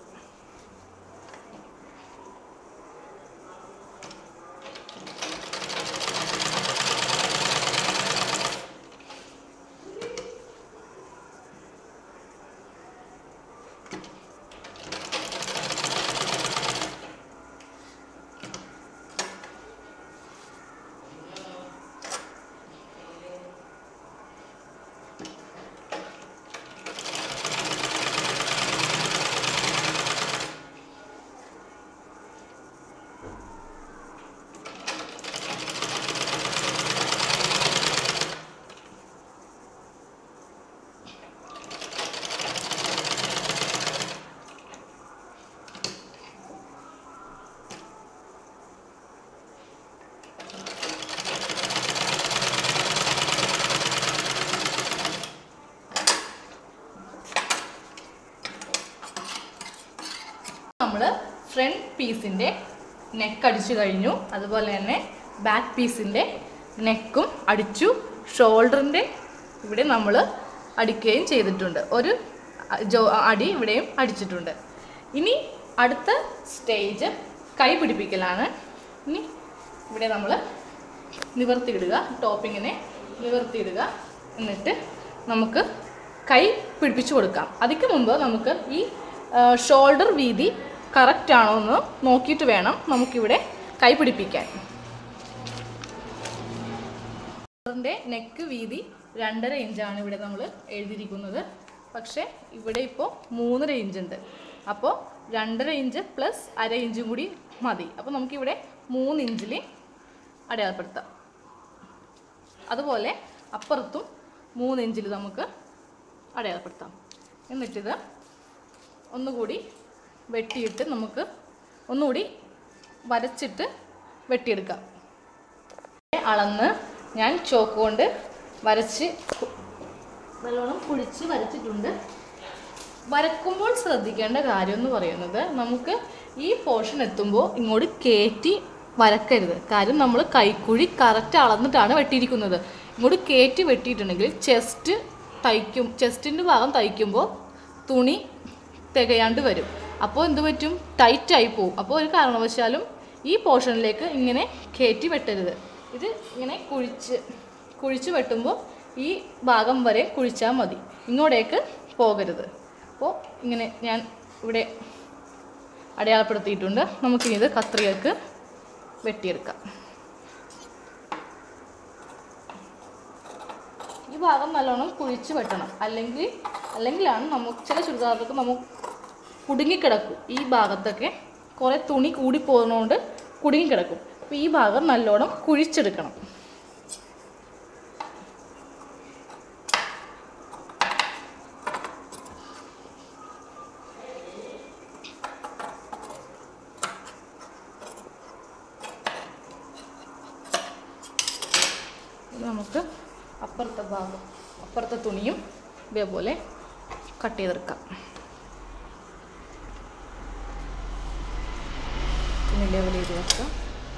നമ്മൾ ഫ്രണ്ട് പീസിൻ്റെ നെക്ക് അടിച്ചു കഴിഞ്ഞു അതുപോലെ തന്നെ ബാക്ക് പീസിൻ്റെ നെക്കും അടിച്ചു ഷോൾഡറിൻ്റെ ഇവിടെ നമ്മൾ അടിക്കുകയും ചെയ്തിട്ടുണ്ട് ഒരു അ- ജോ അടി ഇവിടെയും അടിച്ചിട്ടുണ്ട് ഇനി അടുത്ത സ്റ്റേജ് കൈ പിടിപ്പിക്കലാണ് ഇനി ഇവിടെ നമ്മൾ നിവർത്തിയിടുക ടോപ്പിങ്ങിനെ നിവർത്തിയിടുക എന്നിട്ട് നമുക്ക് കൈ പിടിപ്പിച്ചു കൊടുക്കാം അതിക്ക് മുമ്പ് നമുക്ക് ഈ ഷോൾഡർ വീതി കറക്റ്റ് ആണോ എന്ന് നോക്കിയിട്ട് വേണം നമുക്കിവിടെ കൈ പിടിപ്പിക്കാൻ ഷോൾഡറിൻ്റെ നെക്ക് വീതി രണ്ടര ഇഞ്ചാണ് ഇവിടെ നമ്മൾ എഴുതിയിരിക്കുന്നത് പക്ഷേ ഇവിടെ ഇപ്പോൾ മൂന്നര ഇഞ്ച് ഉണ്ട് അപ്പോൾ രണ്ടര ഇഞ്ച് പ്ലസ് അര ഇഞ്ചും കൂടി മതി അപ്പോൾ നമുക്കിവിടെ മൂന്ന് ഇഞ്ചിൽ അടയാളപ്പെടുത്താം അതുപോലെ അപ്പുറത്തും മൂന്ന് ഇഞ്ചിൽ നമുക്ക് അടയാളപ്പെടുത്താം എന്നിട്ടിത് ഒന്നുകൂടി വെട്ടിയിട്ട് നമുക്ക് ഒന്നുകൂടി വരച്ചിട്ട് വെട്ടിയെടുക്കാം അളന്ന് ഞാൻ ചോക്ക് കൊണ്ട് വരച്ച് കു- നല്ലോണം കുഴിച്ച് വരച്ചിട്ടുണ്ട് വരക്കുമ്പോൾ ശ്രദ്ധിക്കേണ്ട കാര്യം എന്ന് പറയുന്നത് നമുക്ക് ഈ പോർഷൻ എത്തുമ്പോൾ ഇങ്ങോട്ട് കയറ്റി വരക്കരുത് കാര്യം നമ്മൾ കൈക്കുഴി കറക്റ്റ് അളന്നിട്ടാണ് വെട്ടിയിരിക്കുന്നത് ഇങ്ങോട്ട് കയറ്റി വെട്ടിയിട്ടുണ്ടെങ്കിൽ ചെസ്റ്റ് തയ്ക്കും ചെസ്റ്റിൻ്റെ ഭാഗം തയ്ക്കുമ്പോൾ തുണി തികയാണ്ട് വരും അപ്പോൾ എന്ത് പറ്റും ടൈറ്റായി പോവും അപ്പോൾ ഒരു കാരണവശാലും ഈ പോർഷനിലേക്ക് ഇങ്ങനെ കയറ്റി വെട്ടരുത് ഇത് ഇങ്ങനെ കുഴിച്ച് കുഴിച്ച് വെട്ടുമ്പോൾ ഈ ഭാഗം വരെ കുഴിച്ചാൽ മതി ഇങ്ങോട്ടേക്ക് പോകരുത് അപ്പോൾ ഇങ്ങനെ ഞാൻ ഇവിടെ അടയാളപ്പെടുത്തിയിട്ടുണ്ട് നമുക്കിനി ഇത് കത്രികക്ക് വെട്ടിയെടുക്കാം ഈ ഭാഗം നല്ലോണം കുഴിച്ച് വെട്ടണം അല്ലെങ്കിൽ അല്ലെങ്കിലാണ് നമുക്ക് ചില ചുരിദാറുകൾക്ക് നമുക്ക് കുടുങ്ങിക്കിടക്കും ഈ ഭാഗത്തൊക്കെ കുറേ തുണി കൂടി പോകുന്നതുകൊണ്ട് കുടുങ്ങിക്കിടക്കും അപ്പോൾ ഈ ഭാഗം നല്ലോണം കുഴിച്ചെടുക്കണം ഇത് നമുക്ക് അപ്പുറത്തെ ഭാഗം അപ്പുറത്തെ തുണിയും ഇതേപോലെ കട്ട് ചെയ്തെടുക്കാം ഇനി ലെവൽ ചെയ്ത് വെക്കാം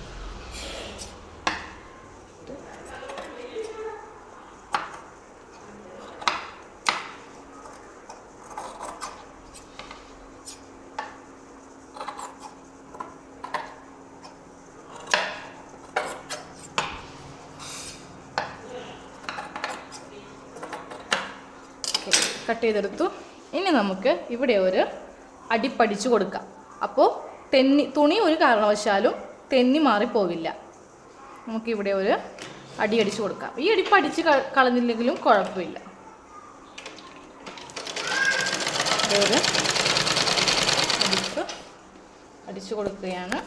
കട്ട് ചെയ്തെടുത്തു ഇനി നമുക്ക് ഇവിടെ ഒരു അടിപ്പടിച്ചു കൊടുക്കാം അപ്പോൾ തെന്നി തുണി ഒരു കാരണവശാലും തെന്നി മാറിപ്പോവില്ല നമുക്കിവിടെ ഒരു അടി അടിച്ചു കൊടുക്കാം ഈ അടി പഠിച്ച് കളഞ്ഞില്ലെങ്കിലും കുഴപ്പമില്ല ഇവിടെ ഒരു അടിപ്പ് അടിച്ചു കൊടുക്കുകയാണ്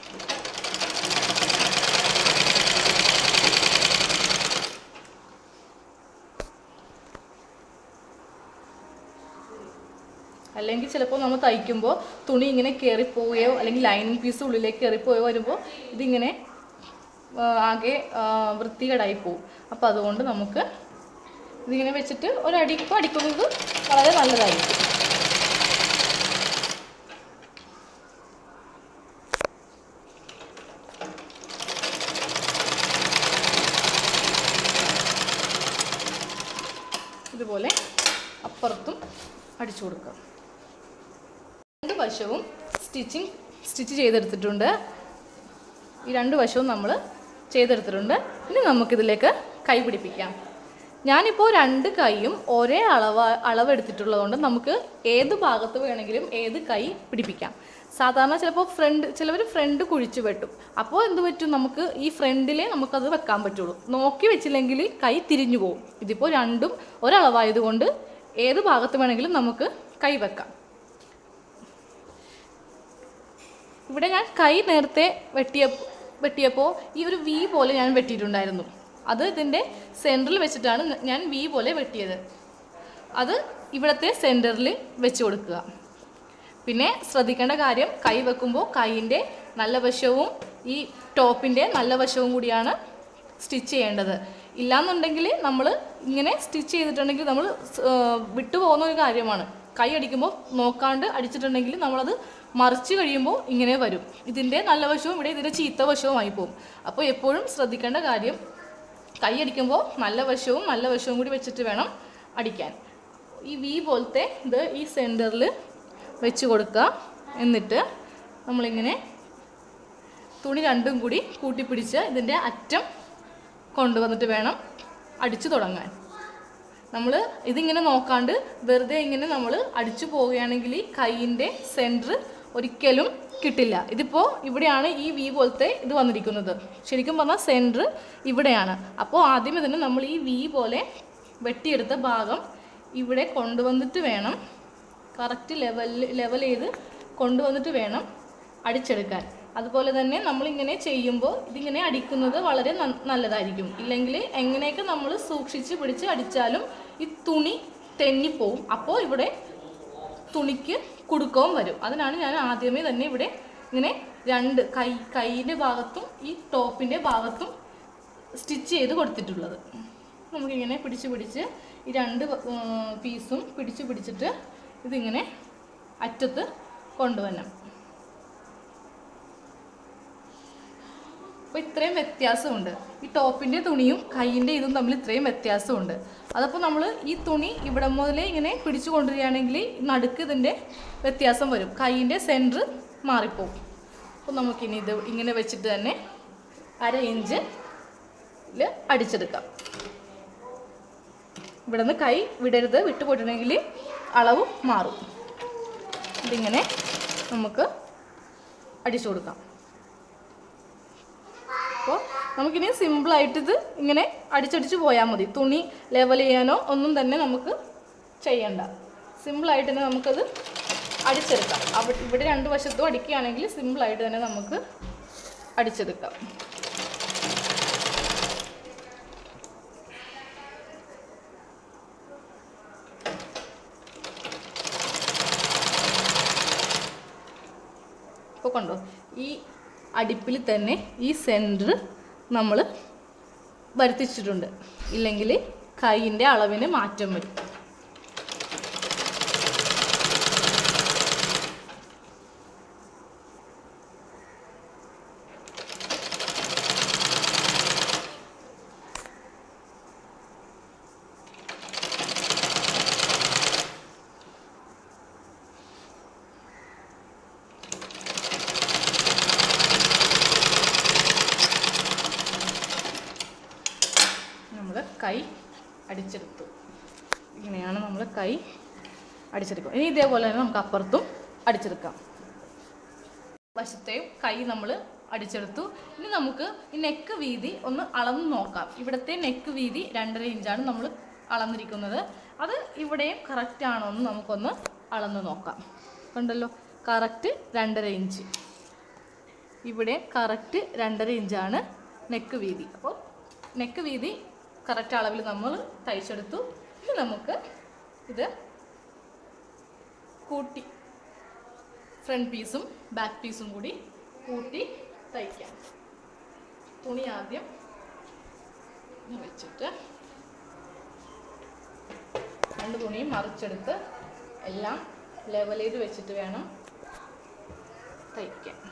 അല്ലെങ്കിൽ ചിലപ്പോൾ നമ്മൾ തയ്ക്കുമ്പോൾ തുണി ഇങ്ങനെ കയറിപ്പോവുകയോ അല്ലെങ്കിൽ ലൈനിങ് പീസ് ഉള്ളിലേക്ക് കയറിപ്പോയോ വരുമ്പോൾ ഇതിങ്ങനെ ആ, ആകെ ആ, വൃത്തികേടായി പോവും അപ്പോൾ അതുകൊണ്ട് നമുക്ക് ഇതിങ്ങനെ വെച്ചിട്ട് ഒരു അടിപ്പ് അടിക്കുന്നത് വളരെ നല്ലതായിരിക്കും ഇതുപോലെ അപ്പുറത്തും അടിച്ചു കൊടുക്കുക രണ്ട് വശവും സ്റ്റിച്ചിങ് സ്റ്റിച്ച് ചെയ്തെടുത്തിട്ടുണ്ട് ഈ രണ്ട് വശവും നമ്മൾ ചെയ്തെടുത്തിട്ടുണ്ട് ഇനി നമുക്കിതിലേക്ക് കൈ പിടിപ്പിക്കാം ഞാനിപ്പോൾ രണ്ട് കൈയും ഒരേ അളവ് അളവെടുത്തിട്ടുള്ളതുകൊണ്ട് നമുക്ക് ഏത് ഭാഗത്ത് വേണമെങ്കിലും ഏത് കൈ പിടിപ്പിക്കാം സാധാരണ ചിലപ്പോൾ ഫ്രണ്ട് ചിലവർ ഫ്രണ്ട് കുഴിച്ച് വെട്ടും അപ്പോൾ എന്ത് പറ്റും നമുക്ക് ഈ ഫ്രണ്ടിലേ നമുക്കത് വെക്കാൻ പറ്റുള്ളൂ നോക്കി വെച്ചില്ലെങ്കിൽ കൈ തിരിഞ്ഞു പോകും ഇതിപ്പോൾ രണ്ടും ഒരളവായതുകൊണ്ട് ഏത് ഭാഗത്ത് വേണമെങ്കിലും നമുക്ക് കൈ വെക്കാം ഇവിടെ ഞാൻ കൈ നേരത്തെ വെട്ടിയ വെട്ടിയപ്പോൾ ഈ ഒരു വി പോലെ ഞാൻ വെട്ടിയിട്ടുണ്ടായിരുന്നു അത് ഇതിൻ്റെ സെൻറ്ററിൽ വെച്ചിട്ടാണ് ഞാൻ വി പോലെ വെട്ടിയത് അത് ഇവിടുത്തെ സെൻറ്ററിൽ വെച്ച് കൊടുക്കുക പിന്നെ ശ്രദ്ധിക്കേണ്ട കാര്യം കൈ വെക്കുമ്പോൾ കൈയിൻ്റെ നല്ല വശവും ഈ ടോപ്പിൻ്റെ നല്ല വശവും കൂടിയാണ് സ്റ്റിച്ച് ചെയ്യേണ്ടത് ഇല്ലാന്നുണ്ടെങ്കിൽ നമ്മൾ ഇങ്ങനെ സ്റ്റിച്ച് ചെയ്തിട്ടുണ്ടെങ്കിൽ നമ്മൾ വിട്ടുപോകുന്ന ഒരു കാര്യമാണ് കൈ അടിക്കുമ്പോൾ നോക്കാണ്ട് അടിച്ചിട്ടുണ്ടെങ്കിൽ നമ്മളത് മറിച്ച് കഴിയുമ്പോൾ ഇങ്ങനെ വരും ഇതിൻ്റെ നല്ല വശവും ഇവിടെ ഇതിൻ്റെ ചീത്ത വശവുമായി പോകും അപ്പോൾ എപ്പോഴും ശ്രദ്ധിക്കേണ്ട കാര്യം കൈ അടിക്കുമ്പോൾ നല്ല വശവും നല്ല വശവും കൂടി വെച്ചിട്ട് വേണം അടിക്കാൻ ഈ വി പോലത്തെ ഇത് ഈ സെൻറ്ററിൽ വെച്ച് കൊടുക്കുക എന്നിട്ട് നമ്മളിങ്ങനെ തുണി രണ്ടും കൂടി കൂട്ടിപ്പിടിച്ച് ഇതിൻ്റെ അറ്റം കൊണ്ടുവന്നിട്ട് വേണം അടിച്ചു തുടങ്ങാൻ നമ്മൾ ഇതിങ്ങനെ നോക്കാണ്ട് വെറുതെ ഇങ്ങനെ നമ്മൾ അടിച്ചു പോവുകയാണെങ്കിൽ ഈ കൈയിൻ്റെ സെൻറ്റർ ഒരിക്കലും കിട്ടില്ല ഇതിപ്പോൾ ഇവിടെയാണ് ഈ വി പോലത്തെ ഇത് വന്നിരിക്കുന്നത് ശരിക്കും പറഞ്ഞാൽ സെൻറ്റർ ഇവിടെയാണ് അപ്പോൾ ആദ്യം ഇതിന് നമ്മൾ ഈ വി പോലെ വെട്ടിയെടുത്ത ഭാഗം ഇവിടെ കൊണ്ടുവന്നിട്ട് വേണം കറക്റ്റ് ലെവലിൽ ലെവൽ ചെയ്ത് കൊണ്ടുവന്നിട്ട് വേണം അടിച്ചെടുക്കാൻ അതുപോലെ തന്നെ നമ്മളിങ്ങനെ ചെയ്യുമ്പോൾ ഇതിങ്ങനെ അടിക്കുന്നത് വളരെ ന- നല്ലതായിരിക്കും ഇല്ലെങ്കിൽ എങ്ങനെയൊക്കെ നമ്മൾ സൂക്ഷിച്ച് പിടിച്ച് അടിച്ചാലും ഈ തുണി തെന്നിപ്പോവും അപ്പോൾ ഇവിടെ തുണിക്ക് കുടുക്കവും വരും അതിനാണ് ഞാൻ ആദ്യമേ തന്നെ ഇവിടെ ഇങ്ങനെ രണ്ട് കൈ കൈയിൻ്റെ ഭാഗത്തും ഈ ടോപ്പിൻ്റെ ഭാഗത്തും സ്റ്റിച്ച് ചെയ്ത് കൊടുത്തിട്ടുള്ളത് നമുക്കിങ്ങനെ പിടിച്ച് പിടിച്ച് ഈ രണ്ട് പീസും പിടിച്ച് പിടിച്ചിട്ട് ഇതിങ്ങനെ അറ്റത്ത് കൊണ്ടുവരണം അപ്പോൾ ഇത്രയും വ്യത്യാസമുണ്ട് ഈ ടോപ്പിൻ്റെ തുണിയും കൈയിൻ്റെ ഇതും തമ്മിൽ ഇത്രയും വ്യത്യാസമുണ്ട് അതപ്പോൾ നമ്മൾ ഈ തുണി ഇവിടെ മുതലേ ഇങ്ങനെ പിടിച്ചു കൊണ്ടുവരികയാണെങ്കിൽ നടുക്ക് ഇതിൻ്റെ വ്യത്യാസം വരും കൈയിൻ്റെ സെൻറ്റർ മാറിപ്പോകും അപ്പോൾ നമുക്കിനി ഇത് ഇങ്ങനെ വെച്ചിട്ട് തന്നെ അര ഇഞ്ച് ല് അടിച്ചെടുക്കാം ഇവിടെ നിന്ന് കൈ വിടരുത് വിട്ടു പോയിട്ടുണ്ടെങ്കിൽ അളവ് മാറും ഇതിങ്ങനെ നമുക്ക് അടിച്ചു കൊടുക്കാം അപ്പോൾ നമുക്കിനി സിമ്പിളായിട്ട് ഇത് ഇങ്ങനെ അടിച്ചടിച്ച് പോയാൽ മതി തുണി ലെവൽ ചെയ്യാനോ ഒന്നും തന്നെ നമുക്ക് ചെയ്യണ്ട സിമ്പിളായിട്ട് തന്നെ നമുക്കത് അടിച്ചെടുക്കാം അവിടെ ഇവിടെ രണ്ട് വശത്തും അടിക്കുകയാണെങ്കിൽ സിമ്പിളായിട്ട് തന്നെ നമുക്ക് അടിച്ചെടുക്കാം ഇപ്പോൾ കണ്ടോ ഈ അടുപ്പിൽ തന്നെ ഈ സെൻറ്റർ നമ്മൾ വരുത്തിച്ചിട്ടുണ്ട് ഇല്ലെങ്കിൽ കൈയിൻ്റെ അളവിന് മാറ്റം വരും കൈ അടിച്ചെടുക്കും ഇനി ഇതേപോലെ തന്നെ നമുക്ക് അപ്പുറത്തും അടിച്ചെടുക്കാം വശത്തെയും കൈ നമ്മൾ അടിച്ചെടുത്തു ഇനി നമുക്ക് ഈ നെക്ക് വീതി ഒന്ന് അളന്ന് നോക്കാം ഇവിടുത്തെ നെക്ക് വീതി രണ്ടര ഇഞ്ചാണ് നമ്മൾ അളന്നിരിക്കുന്നത് അത് ഇവിടെയും കറക്റ്റ് ആണോ എന്ന് നമുക്കൊന്ന് അളന്ന് നോക്കാം കണ്ടല്ലോ കറക്റ്റ് രണ്ടര ഇഞ്ച് ഇവിടെ കറക്റ്റ് രണ്ടര ഇഞ്ചാണ് നെക്ക് വീതി അപ്പോൾ നെക്ക് വീതി കറക്റ്റ് അളവിൽ നമ്മൾ തയ്ച്ചെടുത്തു ഇനി നമുക്ക് ഇത് കൂട്ടി ഫ്രണ്ട് പീസും ബാക്ക് പീസും കൂടി കൂട്ടി തയ്ക്കാം തുണി ആദ്യം ഇങ്ങനെ വെച്ചിട്ട് രണ്ട് തുണിയും മറിച്ചെടുത്ത് എല്ലാം ലെവൽ ചെയ്ത് വെച്ചിട്ട് വേണം തയ്ക്കാൻ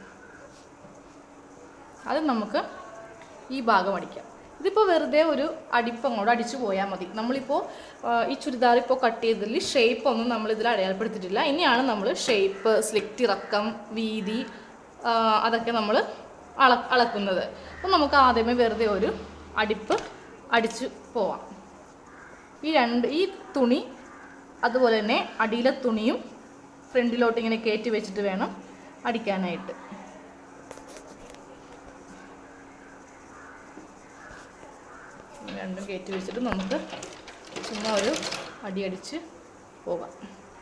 അത് നമുക്ക് ഈ ഭാഗം അടിക്കാം ഇതിപ്പോൾ വെറുതെ ഒരു അടിപ്പങ്ങോട്ട് അടിച്ചു പോയാൽ മതി നമ്മളിപ്പോൾ ആ, ഈ ചുരിദാർ ഇപ്പോൾ കട്ട് ചെയ്തതിൽ ഷേപ്പ് ഒന്നും നമ്മളിതിൽ അടയാളപ്പെടുത്തിയിട്ടില്ല ഇനിയാണ് നമ്മൾ ഷേപ്പ് സ്ലിറ്റ് ഇറക്കം വീതി ആ, അതൊക്കെ നമ്മൾ അള അളക്കുന്നത് അപ്പോൾ നമുക്ക് ആദ്യമേ വെറുതെ ഒരു അടിപ്പ് അടിച്ചു പോവാം ഈ രണ്ട് ഈ തുണി അതുപോലെ തന്നെ അടിയിലെ തുണിയും ഫ്രണ്ടിലോട്ട് ഇങ്ങനെ കയറ്റി വെച്ചിട്ട് വേണം അടിക്കാനായിട്ട് രണ്ടും കയറ്റി വെച്ചിട്ട് നമുക്ക് ചുമ്മാ ഒരു അടി അടിച്ച് പോകാം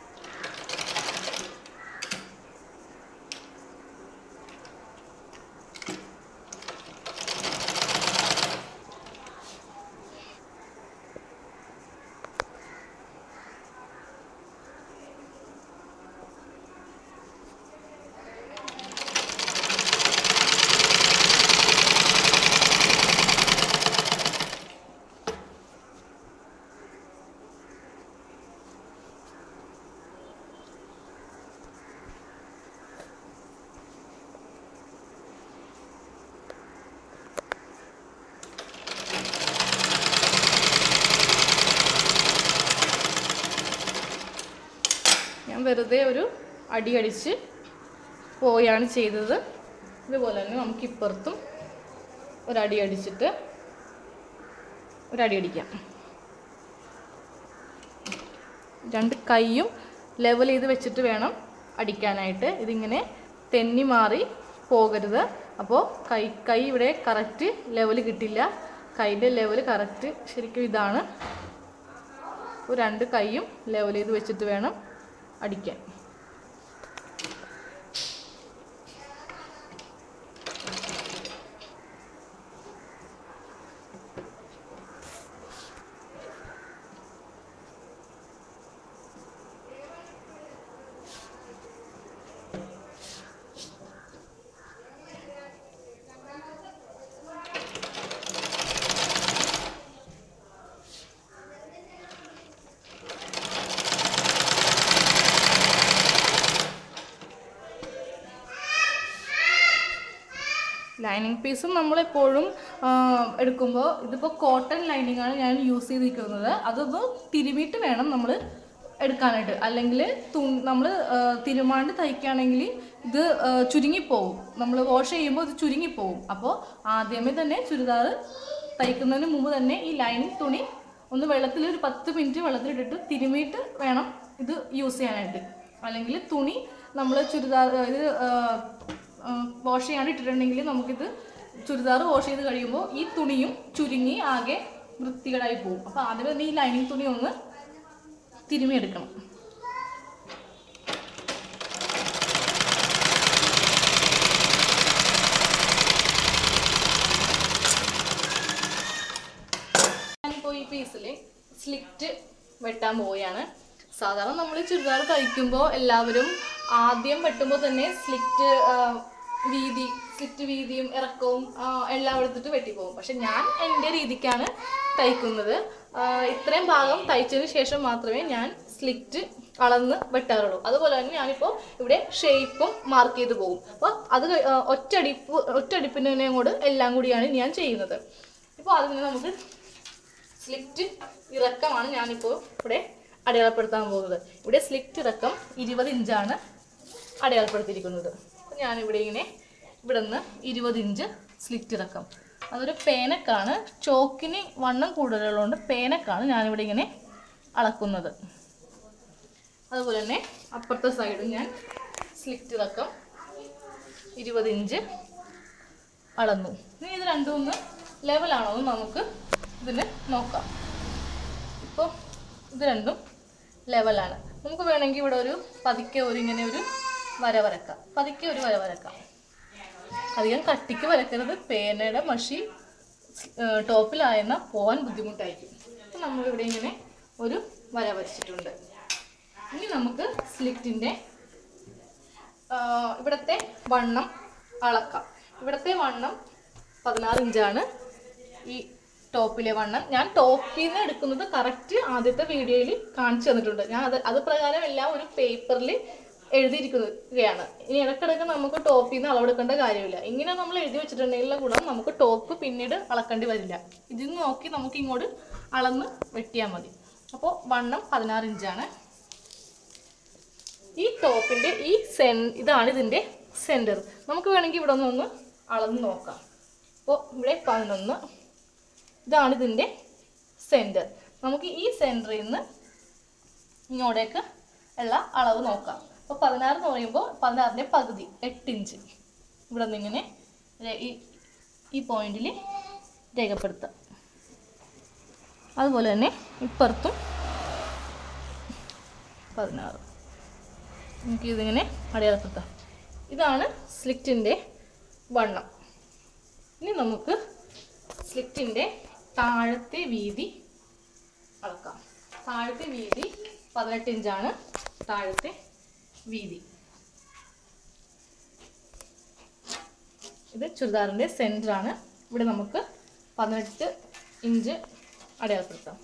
ഞാൻ വെറുതെ ഒരു അടി അടിച്ച് പോയാണ് ചെയ്തത് ഇതുപോലെ തന്നെ നമുക്ക് ഇപ്പുറത്തും ഒരടി അടിച്ചിട്ട് ഒരടി അടിക്കാം രണ്ട് കൈയും ലെവൽ ചെയ്ത് വെച്ചിട്ട് വേണം അടിക്കാനായിട്ട് ഇതിങ്ങനെ തെന്നി മാറി പോകരുത് അപ്പോൾ കൈ കൈ ഇവിടെ കറക്റ്റ് ലെവൽ കിട്ടില്ല കൈൻ്റെ ലെവൽ കറക്റ്റ് ശരിക്കും ഇതാണ് അപ്പോൾ രണ്ട് കൈയും ലെവൽ ചെയ്ത് വെച്ചിട്ട് വേണം അടിക്കാൻ ലൈനിങ് പീസും നമ്മളെപ്പോഴും എടുക്കുമ്പോൾ ഇതിപ്പോൾ കോട്ടൺ ലൈനിങ് ആണ് ഞാൻ യൂസ് ചെയ്തിരിക്കുന്നത് അതൊന്ന് തിരുമിയിട്ട് വേണം നമ്മൾ എടുക്കാനായിട്ട് അല്ലെങ്കിൽ തു നമ്മൾ തിരുമാണ്ട് തയ്ക്കുകയാണെങ്കിൽ ഇത് ആ, ചുരുങ്ങിപ്പോവും നമ്മൾ വാഷ് ചെയ്യുമ്പോൾ ഇത് ചുരുങ്ങിപ്പോവും അപ്പോൾ ആദ്യമേ തന്നെ ചുരിദാർ തയ്ക്കുന്നതിന് മുമ്പ് തന്നെ ഈ ലൈനിങ് തുണി ഒന്ന് വെള്ളത്തിൽ ഒരു പത്ത് മിനിറ്റ് വെള്ളത്തിലിട്ടിട്ട് തിരുമിയിട്ട് വേണം ഇത് യൂസ് ചെയ്യാനായിട്ട് അല്ലെങ്കിൽ തുണി നമ്മൾ ചുരിദാർ ഇത് വാഷ് ചെയ്യാണ്ട് ഇട്ടിട്ടുണ്ടെങ്കിൽ നമുക്കിത് ചുരിദാർ വാഷ് ചെയ്ത് കഴിയുമ്പോൾ ഈ തുണിയും ചുരുങ്ങി ആകെ വൃത്തികേടായി പോകും അപ്പോൾ ആദ്യം തന്നെ ഈ ലൈനിങ് തുണി ഒന്ന് തിരുമിയെടുക്കണം ഞാനിപ്പോൾ ഈ പീസിൽ സ്ലിറ്റ് വെട്ടാൻ പോവുകയാണ് സാധാരണ നമ്മൾ ചുരിദാർ തയ്ക്കുമ്പോൾ എല്ലാവരും ആദ്യം വെട്ടുമ്പോൾ തന്നെ സ്ലിറ്റ് വീതി സ്ലിറ്റ് വീതിയും ഇറക്കവും ആ, എല്ലാം എടുത്തിട്ട് വെട്ടിപ്പോകും പക്ഷെ ഞാൻ എൻ്റെ രീതിക്കാണ് തയ്ക്കുന്നത് ആ, ഇത്രയും ഭാഗം തയ്ച്ചതിന് ശേഷം മാത്രമേ ഞാൻ സ്ലിറ്റ് അളന്ന് വെട്ടാറുള്ളൂ അതുപോലെ തന്നെ ഞാനിപ്പോൾ ഇവിടെ ഷേപ്പും മാർക്ക് ചെയ്ത് പോകും അപ്പോൾ അത് കഴി- ആ, ഒറ്റടിപ്പ് ഒറ്റടിപ്പിനെ കൂടെ എല്ലാം കൂടിയാണ് ഞാൻ ചെയ്യുന്നത് ഇപ്പോൾ അതിന് നമുക്ക് സ്ലിറ്റ് ഇറക്കമാണ് ഞാനിപ്പോൾ ഇവിടെ അടയാളപ്പെടുത്താൻ പോകുന്നത് ഇവിടെ സ്ലിറ്റ് ഇറക്കം ഇരുപത് ഇഞ്ചാണ് അടയാളപ്പെടുത്തിയിരിക്കുന്നത് അപ്പോൾ ഞാനിവിടെ ഇങ്ങനെ ഇവിടെ നിന്ന് ഇരുപത് ഇഞ്ച് സ്ലിറ്റ് ഇറക്കം അതൊരു പേനക്കാണ് ചോക്കിന് വണ്ണം കൂടുതലുള്ളതുകൊണ്ട് പേനക്കാണ് ഞാനിവിടെ ഇങ്ങനെ അളക്കുന്നത് അതുപോലെ തന്നെ അപ്പുറത്തെ സൈഡും ഞാൻ സ്ലിറ്റ് ഇറക്കം ഇരുപത് ഇഞ്ച് അളന്നു ഇനി ഇത് രണ്ടും ഒന്ന് ലെവലാണോ എന്ന് നമുക്ക് ഇതിന് നോക്കാം ഇപ്പോൾ ഇത് രണ്ടും ലെവലാണ് നമുക്ക് വേണമെങ്കിൽ ഇവിടെ ഒരു പതുക്കെ ഒരു ഇങ്ങനെ ഒരു വര വരക്കാം പതുക്കെ ഒരു വര വരക്കാം അധികം കട്ടിക്ക് വരക്കരുത് പേനയുടെ മഷി ഏഹ്, ടോപ്പിലായെന്ന പോകാൻ ബുദ്ധിമുട്ടായിരിക്കും അപ്പം നമ്മളിവിടെ ഇങ്ങനെ ഒരു വര വരച്ചിട്ടുണ്ട് ഇനി നമുക്ക് സ്ലിറ്റിൻ്റെ ഇവിടുത്തെ വണ്ണം അളക്കാം ഇവിടുത്തെ വണ്ണം പതിനാറ് ഇഞ്ചാണ് ഈ ടോപ്പിലെ വണ്ണം ഞാൻ ടോപ്പിൽ നിന്ന് എടുക്കുന്നത് കറക്റ്റ് ആദ്യത്തെ വീഡിയോയിൽ കാണിച്ചു തന്നിട്ടുണ്ട് ഞാൻ അത് അത് പ്രകാരം എല്ലാം ഒരു പേപ്പറിൽ എഴുതിയിരിക്കുകയാണ് ഇനി ഇടയ്ക്കിടയ്ക്ക് നമുക്ക് ടോപ്പിൽ നിന്ന് അളവെടുക്കേണ്ട കാര്യമില്ല ഇങ്ങനെ നമ്മൾ എഴുതി വെച്ചിട്ടുണ്ടെങ്കിലുള്ള ഗുണം നമുക്ക് ടോപ്പ് പിന്നീട് അളക്കേണ്ടി വരില്ല ഇതിൽ നിന്ന് നോക്കി നമുക്ക് ഇങ്ങോട്ട് അളന്ന് വെട്ടിയാൽ മതി അപ്പോൾ വണ്ണം പതിനാറ് ഇഞ്ചാണ് ഈ ടോപ്പിന്റെ ഈ സെൻ ഇതാണ് ഇതിന്റെ സെന്റർ നമുക്ക് വേണമെങ്കിൽ ഇവിടെ ഒന്ന് ഒന്ന് അളന്ന് നോക്കാം അപ്പോൾ ഇവിടെ പതിനൊന്ന് ഇതാണ് ഇതിന്റെ സെന്റർ നമുക്ക് ഈ സെന്ററിൽ നിന്ന് ഇങ്ങോട്ടേക്ക് ഉള്ള അളവ് നോക്കാം അപ്പോൾ പതിനാറ് എന്ന് പറയുമ്പോൾ പതിനാറിൻ്റെ പകുതി എട്ട് ഇഞ്ച് ഇവിടെ നിന്ന് ഇങ്ങനെ രേ- ഈ ഈ പോയിന്റിൽ രേഖപ്പെടുത്താം അതുപോലെ തന്നെ ഇപ്പുറത്തും പതിനാറ് നമുക്ക് ഇതിങ്ങനെ അടയാളപ്പെടുത്താം ഇതാണ് സ്ലിറ്റിൻ്റെ വണ്ണം ഇനി നമുക്ക് സ്ലിറ്റിൻ്റെ താഴത്തെ വീതി അളക്കാം താഴത്തെ വീതി പതിനെട്ട് ഇഞ്ചാണ് താഴത്തെ വീതി ഇത് ചുരിദാറിൻ്റെ സെൻറ്ററാണ് ഇവിടെ നമുക്ക് പതിനെട്ട് ഇഞ്ച് അടയാളപ്പെടുത്താം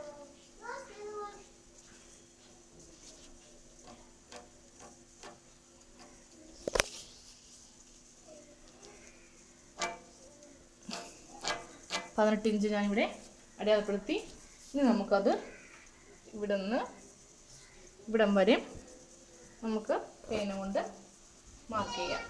പതിനെട്ട് ഇഞ്ച് ഞാനിവിടെ അടയാളപ്പെടുത്തി ഇനി നമുക്കത് ഇവിടെ നിന്ന് ഇവിടം വരെ നമുക്ക് പേന കൊണ്ട് മാർക്ക് ചെയ്യാം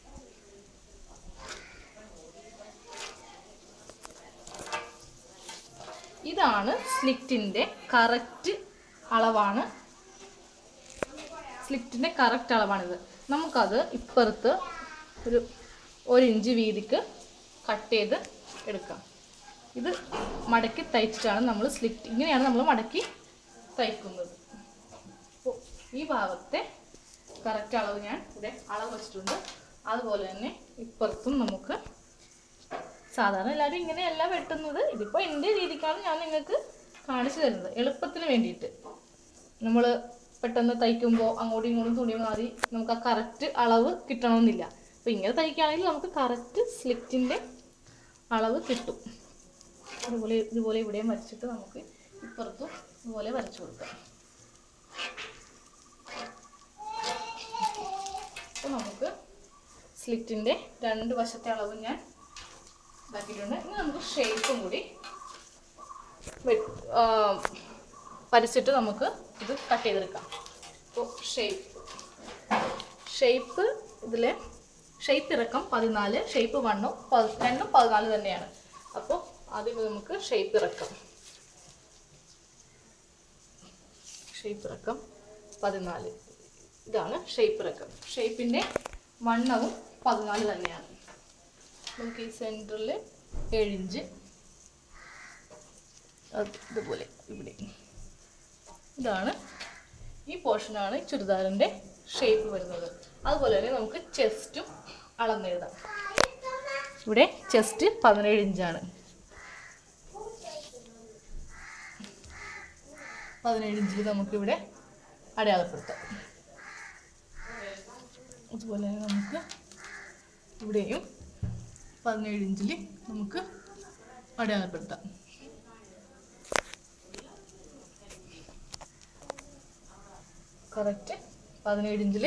ഇതാണ് സ്ലിറ്റിൻ്റെ കറക്റ്റ് അളവാണ് സ്ലിറ്റിൻ്റെ കറക്റ്റ് അളവാണിത് നമുക്കത് ഇപ്പുറത്ത് ഒരു ഒരു ഇഞ്ച് വീതിക്ക് കട്ട് ചെയ്ത് എടുക്കാം ഇത് മടക്കി തയ്ച്ചിട്ടാണ് നമ്മൾ സ്ലിറ്റ് ഇങ്ങനെയാണ് നമ്മൾ മടക്കി തയ്ക്കുന്നത് അപ്പോൾ ഈ ഭാഗത്തെ കറക്റ്റ് അളവ് ഞാൻ ഇവിടെ അളവ് വെച്ചിട്ടുണ്ട് അതുപോലെ തന്നെ ഇപ്പുറത്തും നമുക്ക് സാധാരണ എല്ലാവരും ഇങ്ങനെയല്ല വെട്ടുന്നത് ഇതിപ്പോൾ എൻ്റെ രീതിക്കാണ് ഞാൻ നിങ്ങൾക്ക് കാണിച്ചു തരുന്നത് എളുപ്പത്തിന് വേണ്ടിയിട്ട് നമ്മൾ പെട്ടെന്ന് തയ്ക്കുമ്പോൾ അങ്ങോട്ടും ഇങ്ങോട്ടും തുണി മാറി നമുക്ക് ആ കറക്റ്റ് അളവ് കിട്ടണമെന്നില്ല അപ്പോൾ ഇങ്ങനെ തയ്ക്കുകയാണെങ്കിൽ നമുക്ക് കറക്റ്റ് സ്ലിറ്റിൻ്റെ അളവ് കിട്ടും അതുപോലെ ഇതുപോലെ ഇവിടെയും വരച്ചിട്ട് നമുക്ക് ഇപ്പുറത്തും ഇതുപോലെ വരച്ചു കൊടുക്കാം അപ്പോൾ നമുക്ക് സ്ലിറ്റിൻ്റെ രണ്ട് വശത്തെ അളവ് ഞാൻ ഇതാക്കിയിട്ടുണ്ട് ഇനി നമുക്ക് ഷേപ്പും കൂടി വെ- ആ, വരച്ചിട്ട് നമുക്ക് ഇത് കട്ട് ചെയ്തെടുക്കാം അപ്പോൾ ഷേപ്പ് ഷേപ്പ് ഇതിൽ ഷേപ്പ് ഇറക്കം പതിനാല് ഷേപ്പ് വണ്ണും പതി- രണ്ടും പതിനാല് തന്നെയാണ് അപ്പോൾ ആദ്യം നമുക്ക് ഷേപ്പ് ഇറക്കം ഷേപ്പ് ഇറക്കം പതിനാല് ഇതാണ് ഷേപ്പ് ഇറക്കം ഷേപ്പിൻ്റെ വണ്ണവും പതിനാല് തന്നെയാണ് നമുക്ക് ഈ സെൻറ്ററിൽ ഏഴിഞ്ച് അത് ഇതുപോലെ ഇവിടെ ഇതാണ് ഈ പോർഷനാണ് ചുരിദാറിൻ്റെ ഷേപ്പ് വരുന്നത് അതുപോലെ തന്നെ നമുക്ക് ചെസ്റ്റും അളന്നെഴുതാം ഇവിടെ ചെസ്റ്റ് പതിനേഴ് ഇഞ്ചാണ് പതിനേഴ് ഇഞ്ചിൽ നമുക്കിവിടെ അടയാളപ്പെടുത്താം അതുപോലെ തന്നെ നമുക്ക് ഇവിടെയും പതിനേഴ് ഇഞ്ചിൽ നമുക്ക് അടയാളപ്പെടുത്താം കറക്റ്റ് പതിനേഴ് ഇഞ്ചിൽ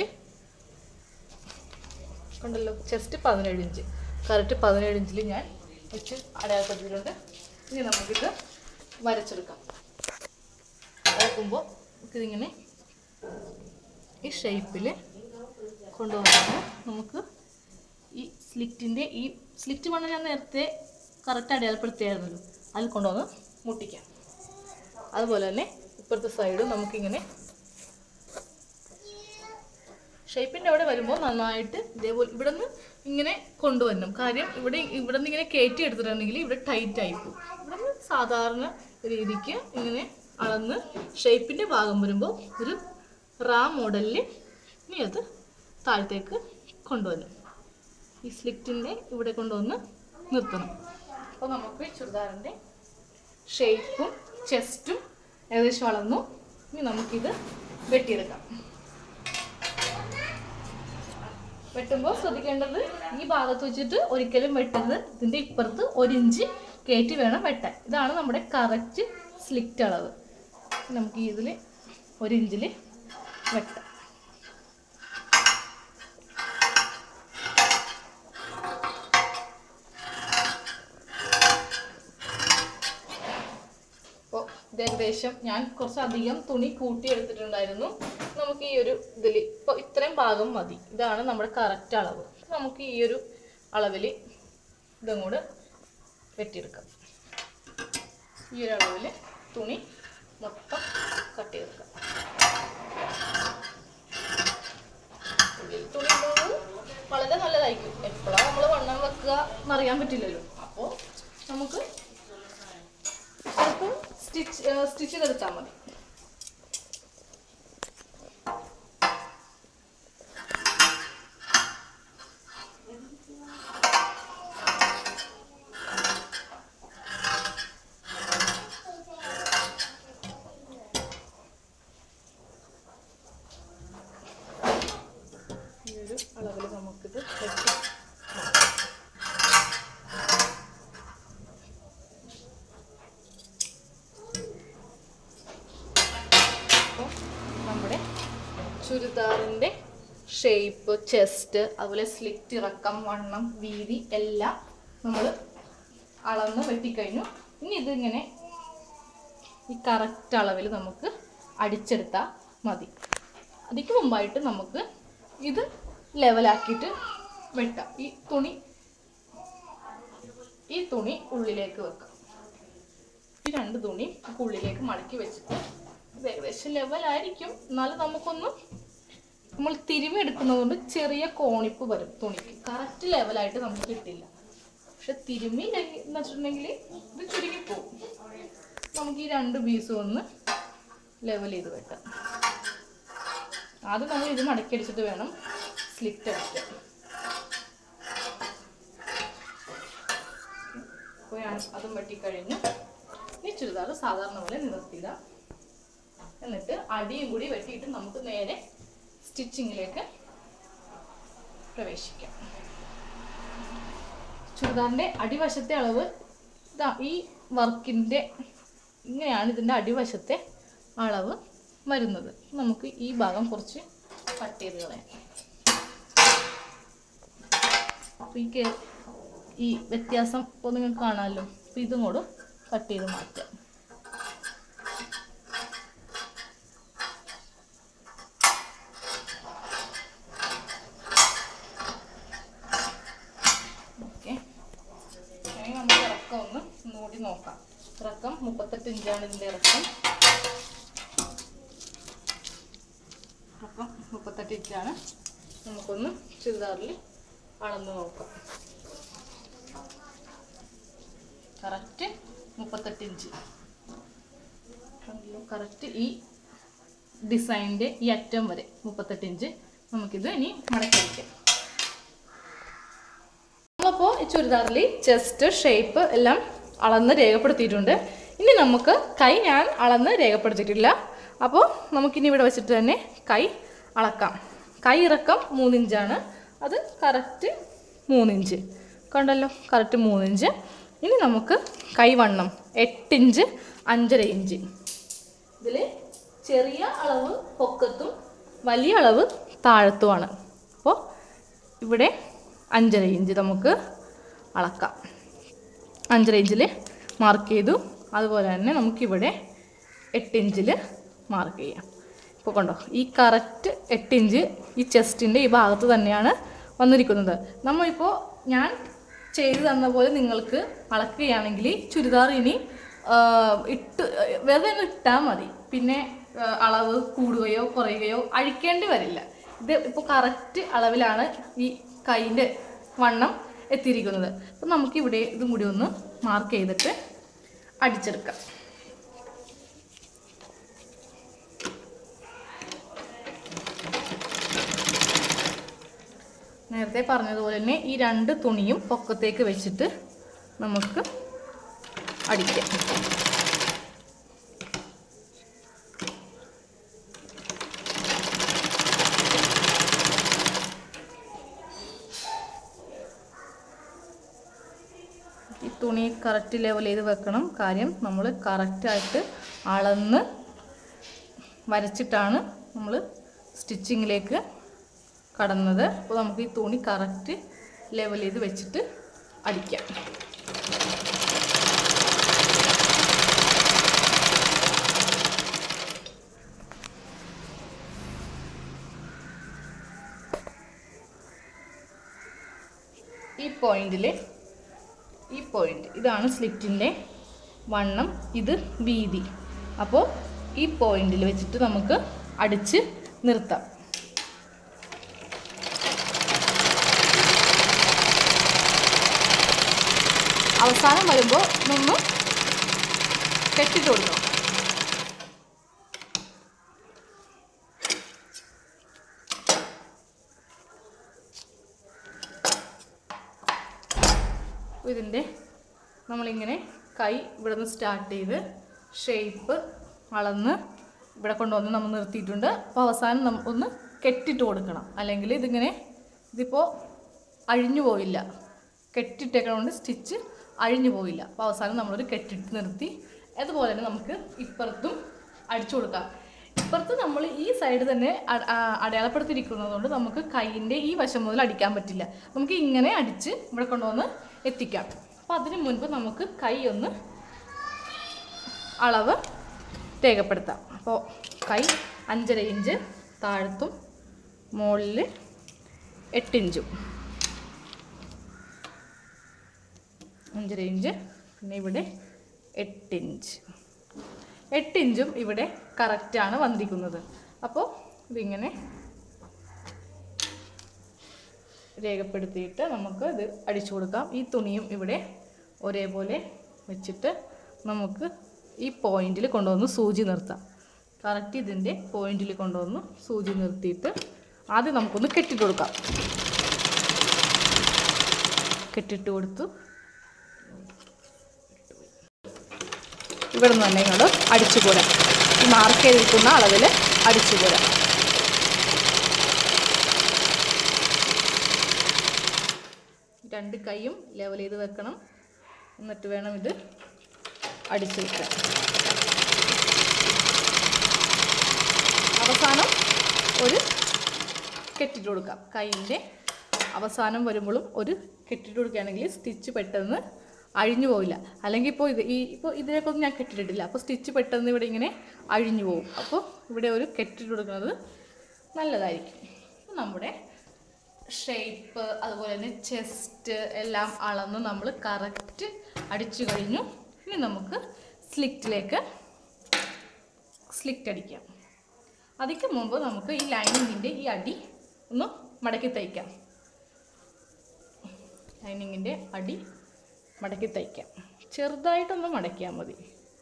കണ്ടല്ലോ ചെസ്റ്റ് പതിനേഴ് ഇഞ്ച് കറക്റ്റ് പതിനേഴ് ഇഞ്ചിൽ ഞാൻ വെച്ച് അടയാളപ്പെടുത്തിയിട്ടുണ്ട് ഇനി നമുക്കിത് വരച്ചെടുക്കാം വരക്കുമ്പോൾ നമുക്കിതിങ്ങനെ ഈ ഷേപ്പിൽ കൊണ്ടുവന്നിട്ട് നമുക്ക് ഈ സ്ലിറ്റിൻ്റെ ഈ സ്ലിറ്റ് മണ്ണ് ഞാൻ നേരത്തെ കറക്റ്റ് അടയാളപ്പെടുത്തിയായിരുന്നല്ലോ അതിൽ കൊണ്ടുവന്ന് മുട്ടിക്കാം അതുപോലെ തന്നെ ഇപ്പുറത്തെ സൈഡ് നമുക്കിങ്ങനെ ഷേപ്പിൻ്റെ അവിടെ വരുമ്പോൾ നന്നായിട്ട് ഇതേപോലെ ഇവിടെ നിന്ന് ഇങ്ങനെ കൊണ്ടുവരണം കാര്യം ഇവിടെ ഇവിടെ നിന്ന് ഇങ്ങനെ കയറ്റി എടുത്തിട്ടുണ്ടെങ്കിൽ ഇവിടെ ടൈറ്റ് ആയിപ്പോവും ഇവിടെ നിന്ന് സാധാരണ രീതിക്ക് ഇങ്ങനെ അളന്ന് ഷേപ്പിൻ്റെ ഭാഗം വരുമ്പോൾ ഒരു റാ മോഡലിൽ ഇനി അത് താഴത്തേക്ക് കൊണ്ടുവരണം ഈ സ്ലിറ്റിൻ്റെ ഇവിടെ കൊണ്ടുവന്ന് നിർത്തണം അപ്പോൾ നമുക്ക് ഈ ചുരിദാറിൻ്റെ ഷേപ്പും ചെസ്റ്റും ഏകദേശം അളന്നു ഇനി നമുക്കിത് വെട്ടിയെടുക്കാം വെട്ടുമ്പോൾ ശ്രദ്ധിക്കേണ്ടത് ഈ ഭാഗത്ത് വെച്ചിട്ട് ഒരിക്കലും വെട്ടരുത് ഇതിൻ്റെ ഇപ്പുറത്ത് ഒരു ഇഞ്ച് കയറ്റി വേണം വെട്ടാൻ ഇതാണ് നമ്മുടെ കറക്റ്റ് സ്ലിറ്റ് അളവ് നമുക്ക് ഇതിൽ ഒരു ഇഞ്ചിൽ വെട്ടാം അപ്പോൾ ഇത് ഏകദേശം ഞാൻ കുറച്ചധികം തുണി കൂട്ടി എടുത്തിട്ടുണ്ടായിരുന്നു നമുക്ക് ഈ ഒരു ഇതിൽ ഇപ്പോൾ ഇത്രയും ഭാഗം മതി ഇതാണ് നമ്മുടെ കറക്റ്റ് അളവ് നമുക്ക് ഈ ഒരു അളവിൽ ഇതും കൂടെ വെട്ടിയെടുക്കാം ഈ ഒരു അളവിൽ തുണി മൊത്തം കട്ട് ചെയ്തെടുക്കാം ഉള്ളിൽ തുണി ഉള്ളത് വളരെ നല്ലതായിരിക്കും എപ്പോഴാണ് നമ്മൾ വണ്ണം വെക്കുക എന്നറിയാൻ പറ്റില്ലല്ലോ അപ്പോൾ നമുക്ക് ചിലപ്പോൾ സ്റ്റിച്ച് സ്റ്റിച്ച് ചെയ്തെടുത്താൽ മതി ഈ ഒരു അളവിൽ നമുക്കിത് വെട്ടി അപ്പോൾ നമ്മുടെ ചുരിദാറിൻ്റെ ഷേപ്പ് ചെസ്റ്റ് അതുപോലെ സ്ലിറ്റ് ഇറക്കം വണ്ണം വീതി എല്ലാം നമ്മൾ അളന്ന് വെട്ടിക്കഴിഞ്ഞു ഇനി ഇതിങ്ങനെ ഈ കറക്റ്റ് അളവിൽ നമുക്ക് അടിച്ചെടുത്താൽ മതി അതിക്ക് മുമ്പായിട്ട് നമുക്ക് ഇത് ലെവലാക്കിയിട്ട് വെട്ടാം ഈ തുണി ഈ തുണി ഉള്ളിലേക്ക് വെക്കാം ഈ രണ്ട് തുണി നമുക്ക് ഉള്ളിലേക്ക് മടക്കി വെച്ചിട്ട് ഇത് ഏകദേശം ലെവലായിരിക്കും എന്നാലും നമുക്കൊന്ന് നമ്മൾ തിരുമ്മി എടുക്കുന്നതുകൊണ്ട് ചെറിയ കോണിപ്പ് വരും തുണിക്ക് കറക്റ്റ് ലെവലായിട്ട് നമുക്ക് കിട്ടില്ല പക്ഷെ തിരുമ്മി എന്ന് വെച്ചിട്ടുണ്ടെങ്കിൽ ഇത് ചുരുങ്ങിപ്പോവും നമുക്ക് ഈ രണ്ട് പീസും ഒന്ന് ലെവൽ ചെയ്ത് വെക്കാം ആദ്യം നമ്മൾ ഇത് മടക്കി അടിച്ചിട്ട് വേണം സ്ലിറ്റ് അടിക്കാൻ അപ്പോൾ ഞാൻ അതും വെട്ടിക്കഴിഞ്ഞു ഈ ചുരിദാർ സാധാരണ പോലെ നിവർത്തിയിടാം എന്നിട്ട് അടിയും കൂടി വെട്ടിയിട്ട് നമുക്ക് നേരെ സ്റ്റിച്ചിങ്ങിലേക്ക് പ്രവേശിക്കാം ചുരിദാറിൻ്റെ അടിവശത്തെ അളവ് ഇതാ ഈ വർക്കിൻ്റെ ഇങ്ങനെയാണ് ഇതിൻ്റെ അടിവശത്തെ അളവ് വരുന്നത് നമുക്ക് ഈ ഭാഗം കുറച്ച് കട്ട് ചെയ്ത് കളയാം അപ്പോൾ ഈ കേ- ഈ വ്യത്യാസം ഇപ്പോൾ നിങ്ങൾക്ക് കാണാമല്ലോ അപ്പോൾ ഇതും കൂടെ കട്ട് ചെയ്ത് മാറ്റാം ഓക്കെ ഇനി നമുക്ക് ഇറക്കം ഒന്ന് ഒന്നുകൂടി നോക്കാം ഇറക്കം മുപ്പത്തെട്ട് ഇഞ്ചാണ് ഇതിൻ്റെ ഇറക്കം ഇറക്കം മുപ്പത്തെട്ട് ഇഞ്ചാണ് നമുക്കൊന്ന് ചുരിദാറിൽ അളന്ന് നോക്കാം കറക്റ്റ് മുപ്പത്തെട്ട് ഇഞ്ച് കറക്റ്റ് ഈ ഡിസൈനിൻ്റെ ഈ അറ്റം വരെ മുപ്പത്തെട്ട് ഇഞ്ച് നമുക്കിത് ഇനി മടക്കി വയ്ക്കാം നമ്മളപ്പോൾ ഈ ചുരിദാറിൽ ചെസ്റ്റ് ഷേപ്പ് എല്ലാം അളന്ന് രേഖപ്പെടുത്തിയിട്ടുണ്ട് ഇനി നമുക്ക് കൈ ഞാൻ അളന്ന് രേഖപ്പെടുത്തിയിട്ടില്ല അപ്പോൾ നമുക്കിനി ഇവിടെ വെച്ചിട്ട് തന്നെ കൈ അളക്കാം കൈ ഇറക്കം മൂന്നിഞ്ചാണ് അത് കറക്റ്റ് മൂന്നിഞ്ച് കണ്ടല്ലോ കറക്റ്റ് മൂന്നിഞ്ച് ഇനി നമുക്ക് കൈവണ്ണം എട്ടിഞ്ച് അഞ്ചര ഇഞ്ച് ഇതിൽ ചെറിയ അളവ് പൊക്കത്തും വലിയ അളവ് താഴത്തുമാണ് അപ്പോൾ ഇവിടെ അഞ്ചര ഇഞ്ച് നമുക്ക് അളക്കാം അഞ്ചര ഇഞ്ചിൽ മാർക്ക് ചെയ്തു അതുപോലെ തന്നെ നമുക്കിവിടെ എട്ട് ഇഞ്ചിൽ മാർക്ക് ചെയ്യാം ഇപ്പോൾ കണ്ടോ ഈ കറക്റ്റ് എട്ട് ഇഞ്ച് ഈ ചെസ്റ്റിൻ്റെ ഈ ഭാഗത്ത് തന്നെയാണ് വന്നിരിക്കുന്നത് നമ്മളിപ്പോൾ ഞാൻ ചെയ്തു തന്ന പോലെ നിങ്ങൾക്ക് അളക്കുകയാണെങ്കിൽ ചുരിദാർ ഇനി ആ, ഇട്ട് വെറുതെ അങ്ങ് ഇട്ടാൽ മതി പിന്നെ ആ, അളവ് കൂടുകയോ കുറയുകയോ അഴിക്കേണ്ടി വരില്ല ഇത് ഇപ്പോൾ കറക്റ്റ് അളവിലാണ് ഈ കൈൻ്റെ വണ്ണം എത്തിയിരിക്കുന്നത് അപ്പം നമുക്കിവിടെ ഇതും കൂടി ഒന്ന് മാർക്ക് ചെയ്തിട്ട് അടിച്ചെടുക്കാം നേരത്തെ പറഞ്ഞതുപോലെ തന്നെ ഈ രണ്ട് തുണിയും പൊക്കത്തേക്ക് വെച്ചിട്ട് നമുക്ക് അടിക്കാം ഈ തുണി കറക്റ്റ് ലെവൽ ചെയ്ത് വെക്കണം കാര്യം നമ്മൾ കറക്റ്റായിട്ട് അളന്ന് വരച്ചിട്ടാണ് നമ്മൾ സ്റ്റിച്ചിങ്ങിലേക്ക് കടന്നത് അപ്പോൾ നമുക്ക് ഈ തുണി കറക്റ്റ് ലെവൽ ചെയ്ത് വെച്ചിട്ട് അടിക്കാം ഈ പോയിന്റിൽ ഈ പോയിന്റ് ഇതാണ് സ്ലിറ്റിൻ്റെ വണ്ണം ഇത് വീതി അപ്പോൾ ഈ പോയിന്റിൽ വെച്ചിട്ട് നമുക്ക് അടിച്ച് നിർത്താം അവസാനം വരുമ്പോൾ ഒന്ന് കെട്ടിട്ട് കൊടുക്കണം അപ്പോൾ ഇതിൻ്റെ നമ്മളിങ്ങനെ കൈ ഇവിടെ നിന്ന് സ്റ്റാർട്ട് ചെയ്ത് ഷേപ്പ് അളന്ന് ഇവിടെ കൊണ്ടുവന്ന് നമ്മൾ നിർത്തിയിട്ടുണ്ട് അപ്പോൾ അവസാനം നമ്മ ഒന്ന് കെട്ടിട്ട് കൊടുക്കണം അല്ലെങ്കിൽ ഇതിങ്ങനെ ഇതിപ്പോൾ അഴിഞ്ഞു പോയില്ല കെട്ടിട്ടേക്കണോണ്ട് സ്റ്റിച്ച് അഴിഞ്ഞു പോയില്ല അപ്പോൾ അവസാനം നമ്മളൊരു കെട്ടിട്ട് നിർത്തി അതുപോലെ തന്നെ നമുക്ക് ഇപ്പുറത്തും അടിച്ചു കൊടുക്കാം ഇപ്പുറത്ത് നമ്മൾ ഈ സൈഡ് തന്നെ അട- ആ, അടയാളപ്പെടുത്തിയിരിക്കുന്നതുകൊണ്ട് നമുക്ക് കൈയിൻ്റെ ഈ വശം മുതൽ അടിക്കാൻ പറ്റില്ല നമുക്ക് ഇങ്ങനെ അടിച്ച് ഇവിടെ കൊണ്ടുവന്ന് എത്തിക്കാം അപ്പോൾ അതിന് മുൻപ് നമുക്ക് കൈ ഒന്ന് അളവ് രേഖപ്പെടുത്താം അപ്പോൾ കൈ അഞ്ചര ഇഞ്ച് താഴത്തും മുകളിൽ എട്ട് ഇഞ്ചും അഞ്ചര ഇഞ്ച് പിന്നെ ഇവിടെ എട്ട് ഇഞ്ച് എട്ട് ഇഞ്ചും ഇവിടെ കറക്റ്റാണ് വന്നിരിക്കുന്നത് അപ്പോൾ ഇതിങ്ങനെ രേഖപ്പെടുത്തിയിട്ട് നമുക്ക് ഇത് അടിച്ചു കൊടുക്കാം ഈ തുണിയും ഇവിടെ ഒരേപോലെ വെച്ചിട്ട് നമുക്ക് ഈ പോയിന്റിൽ കൊണ്ടുവന്ന് സൂചി നിർത്താം കറക്റ്റ് ഇതിൻ്റെ പോയിന്റിൽ കൊണ്ടുവന്ന് സൂചി നിർത്തിയിട്ട് ആദ്യം നമുക്കൊന്ന് കെട്ടിട്ട് കൊടുക്കാം കെട്ടിട്ട് കൊടുത്തു ഇവിടെ നിന്ന് തന്നെ ഇങ്ങോട്ട് അടിച്ചു പോരാം ഈ മാർക്ക് ചെയ്തിരിക്കുന്ന അളവിൽ അടിച്ചു പോരാം രണ്ട് കൈയും ലെവൽ ചെയ്ത് വെക്കണം എന്നിട്ട് വേണം ഇത് അടിച്ചു വെക്കാൻ അവസാനം ഒരു കെട്ടിട്ട് കൊടുക്കാം കൈയിൻ്റെ അവസാനം വരുമ്പോഴും ഒരു കെട്ടിട്ട് കൊടുക്കുകയാണെങ്കിൽ സ്റ്റിച്ച് പെട്ടെന്ന് അഴിഞ്ഞു പോവില്ല അല്ലെങ്കിൽ ഇപ്പോൾ ഇത് ഈ ഇപ്പോൾ ഇതിനേക്കൊന്നും ഞാൻ കെട്ടിട്ടിട്ടില്ല അപ്പോൾ സ്റ്റിച്ച് പെട്ടെന്ന് ഇവിടെ ഇങ്ങനെ അഴിഞ്ഞു പോകും അപ്പോൾ ഇവിടെ ഒരു കെട്ടിട്ട് കൊടുക്കുന്നത് നല്ലതായിരിക്കും അപ്പോൾ നമ്മുടെ ഷേപ്പ് അതുപോലെ തന്നെ ചെസ്റ്റ് എല്ലാം അളന്ന് നമ്മൾ കറക്റ്റ് അടിച്ചു കഴിഞ്ഞു ഇനി നമുക്ക് സ്ലിറ്റിലേക്ക് സ്ലിറ്റ് അടിക്കാം അതിക്ക് മുമ്പ് നമുക്ക് ഈ ലൈനിങ്ങിൻ്റെ ഈ അടി ഒന്ന് മടക്കി തയ്ക്കാം ലൈനിങ്ങിൻ്റെ അടി മടക്കി തയ്ക്കാം ചെറുതായിട്ടൊന്ന് മടക്കിയാൽ മതി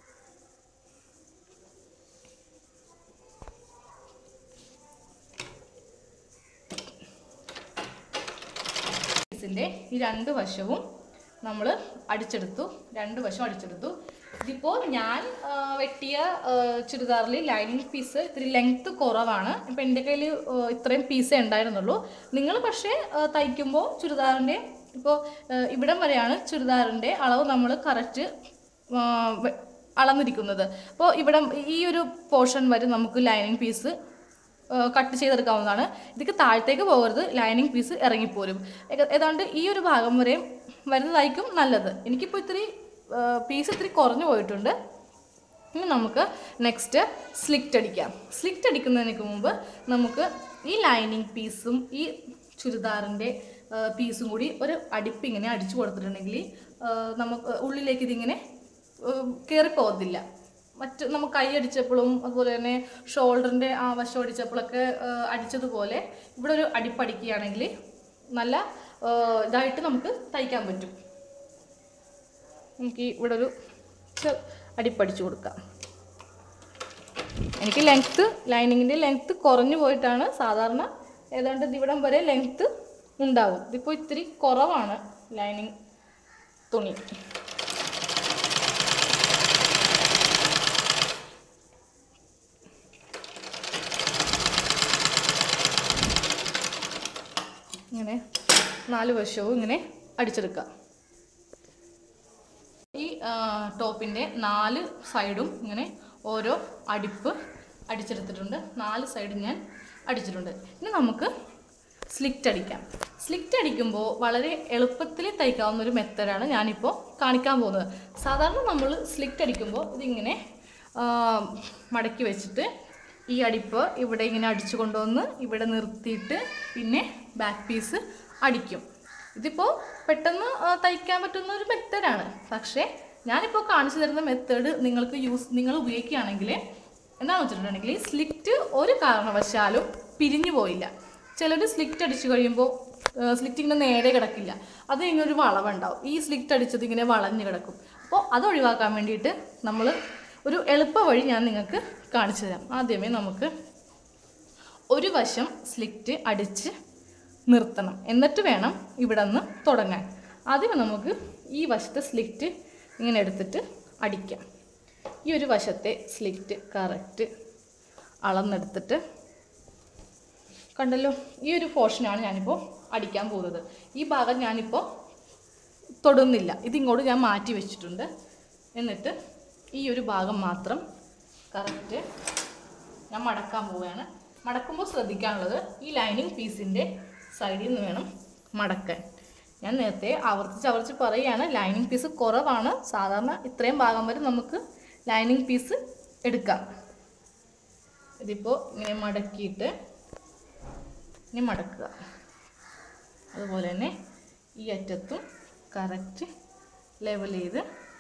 പീസിൻ്റെ ഈ രണ്ട് വശവും നമ്മൾ അടിച്ചെടുത്തു രണ്ട് വശം അടിച്ചെടുത്തു ഇതിപ്പോൾ ഞാൻ ആ, വെട്ടിയ ആ, ചുരിദാറിൽ ലൈനിങ് പീസ് ഇത്തിരി ലെങ്ത്ത് കുറവാണ് ഇപ്പം എൻ്റെ കയ്യിൽ ആ, ഇത്രയും പീസേ ഉണ്ടായിരുന്നുള്ളൂ നിങ്ങൾ പക്ഷേ ആ, തയ്ക്കുമ്പോൾ ചുരിദാറിൻ്റെ ഇപ്പോൾ ആ, ഇവിടം വരെയാണ് ചുരിദാറിൻ്റെ അളവ് നമ്മൾ കറക്റ്റ് അളന്നിരിക്കുന്നത് അപ്പോൾ ഇവിടെ ഈ ഒരു പോർഷൻ വരെ നമുക്ക് ലൈനിങ് പീസ് കട്ട് ചെയ്തെടുക്കാവുന്നതാണ് ഇതിക്ക് താഴത്തേക്ക് പോകരുത് ലൈനിങ് പീസ് ഇറങ്ങിപ്പോരും ഏക- ഏതാണ്ട് ഈ ഒരു ഭാഗം വരെയും വരുന്നതായിരിക്കും നല്ലത് എനിക്കിപ്പോൾ ഇത്തിരി പീസ് ഇത്തിരി കുറഞ്ഞു പോയിട്ടുണ്ട് ഇനി നമുക്ക് നെക്സ്റ്റ് സ്ലിക്റ്റ് അടിക്കാം സ്ലിക്റ്റ് അടിക്കുന്നതിന് മുമ്പ് നമുക്ക് ഈ ലൈനിങ് പീസും ഈ ചുരിദാറിൻ്റെ പീസും കൂടി ഒരു അടിപ്പ് ഇങ്ങനെ അടിച്ചു കൊടുത്തിട്ടുണ്ടെങ്കിൽ ആ, നമുക്ക് ഉള്ളിലേക്ക് ഇതിങ്ങനെ കയറി പോകത്തില്ല മറ്റ് നമുക്ക് കൈ അടിച്ചപ്പോഴും അതുപോലെ തന്നെ ഷോൾഡറിൻ്റെ ആ വശം അടിച്ചപ്പോഴൊക്കെ ആ, അടിച്ചതുപോലെ ഇവിടെ ഒരു അടിപ്പടിക്കുകയാണെങ്കിൽ നല്ല ആ, ഇതായിട്ട് നമുക്ക് തയ്ക്കാൻ പറ്റും നമുക്ക് ഈ ഇവിടെ ഒരു ചെ- അടിപ്പടിച്ചു കൊടുക്കാം എനിക്ക് ലെങ്ത്ത് ലൈനിങ്ങിൻ്റെ ലെങ്ത്ത് കുറഞ്ഞു പോയിട്ടാണ് സാധാരണ ഏതാണ്ട് ഇവിടം വരെ ലെങ്ത്ത് ഉണ്ടാവും ഇതിപ്പോൾ ഇത്തിരി കുറവാണ് ലൈനിങ് തുണി ഇങ്ങനെ നാല് വശവും ഇങ്ങനെ അടിച്ചെടുക്കുക ഈ ടോപ്പിൻ്റെ നാല് സൈഡും ഇങ്ങനെ ഓരോ അടിപ്പ് അടിച്ചെടുത്തിട്ടുണ്ട് നാല് സൈഡും ഞാൻ അടിച്ചിട്ടുണ്ട് ഇനി നമുക്ക് സ്ലിറ്റ് അടിക്കാം സ്ലിറ്റ് അടിക്കുമ്പോൾ വളരെ എളുപ്പത്തിൽ തയ്ക്കാവുന്ന ഒരു മെത്തഡാണ് ഞാനിപ്പോൾ കാണിക്കാൻ പോകുന്നത് സാധാരണ നമ്മൾ സ്ലിറ്റ് അടിക്കുമ്പോൾ ഇതിങ്ങനെ ആ, മടക്കി വെച്ചിട്ട് ഈ അടിപ്പ് ഇവിടെ ഇങ്ങനെ അടിച്ചു കൊണ്ടുവന്ന് ഇവിടെ നിർത്തിയിട്ട് പിന്നെ ബാക്ക് പീസ് അടിക്കും ഇതിപ്പോൾ പെട്ടെന്ന് ആ, തയ്ക്കാൻ പറ്റുന്ന ഒരു മെത്തേഡാണ് പക്ഷേ ഞാനിപ്പോൾ കാണിച്ചു തരുന്ന മെത്തേഡ് നിങ്ങൾക്ക് യൂസ് നിങ്ങൾ ഉപയോഗിക്കുകയാണെങ്കിൽ എന്താണെന്ന് വെച്ചിട്ടുണ്ടെങ്കിൽ സ്ലിറ്റ് ഒരു കാരണവശാലും പിരിഞ്ഞു പോയില്ല ചിലർ സ്ലിറ്റ് അടിച്ചു കഴിയുമ്പോൾ സ്ലിറ്റ് ഇങ്ങനെ നേരെ കിടക്കില്ല അത് ഇങ്ങനെ ഒരു വളവുണ്ടാവും ഈ സ്ലിറ്റ് അടിച്ചത് ഇങ്ങനെ വളഞ്ഞു കിടക്കും അപ്പോൾ അത് ഒഴിവാക്കാൻ വേണ്ടിയിട്ട് നമ്മൾ ഒരു എളുപ്പ വഴി ഞാൻ നിങ്ങൾക്ക് കാണിച്ചു തരാം ആദ്യമേ നമുക്ക് ഒരു വശം സ്ലിറ്റ് അടിച്ച് നിർത്തണം എന്നിട്ട് വേണം ഇവിടെ നിന്ന് തുടങ്ങാൻ ആദ്യം നമുക്ക് ഈ വശത്തെ സ്ലിറ്റ് ഇങ്ങനെ എടുത്തിട്ട് അടിക്കാം ഈ ഒരു വശത്തെ സ്ലിറ്റ് കറക്റ്റ് അളന്നെടുത്തിട്ട് കണ്ടല്ലോ ഈ ഒരു പോർഷനാണ് ഞാനിപ്പോൾ അടിക്കാൻ പോകുന്നത് ഈ ഭാഗം ഞാനിപ്പോൾ തൊടുന്നില്ല ഇതിങ്ങോട്ട് ഞാൻ മാറ്റി വെച്ചിട്ടുണ്ട് എന്നിട്ട് ഈ ഒരു ഭാഗം മാത്രം കറക്റ്റ് ഞാൻ മടക്കാൻ പോവുകയാണ് മടക്കുമ്പോൾ ശ്രദ്ധിക്കാനുള്ളത് ഈ ലൈനിങ് പീസിൻ്റെ സൈഡിൽ നിന്ന് വേണം മടക്കാൻ ഞാൻ നേരത്തെ ആവർത്തിച്ച് ആവർത്തിച്ച് പറയുകയാണ് ലൈനിങ് പീസ് കുറവാണ് സാധാരണ ഇത്രയും ഭാഗം വരെ നമുക്ക് ലൈനിങ് പീസ് എടുക്കാം ഇതിപ്പോൾ ഇങ്ങനെ മടക്കിയിട്ട് ഇനി മടക്കുക അതുപോലെ തന്നെ ഈ അറ്റത്തും കറക്റ്റ് ലെവൽ ചെയ്ത്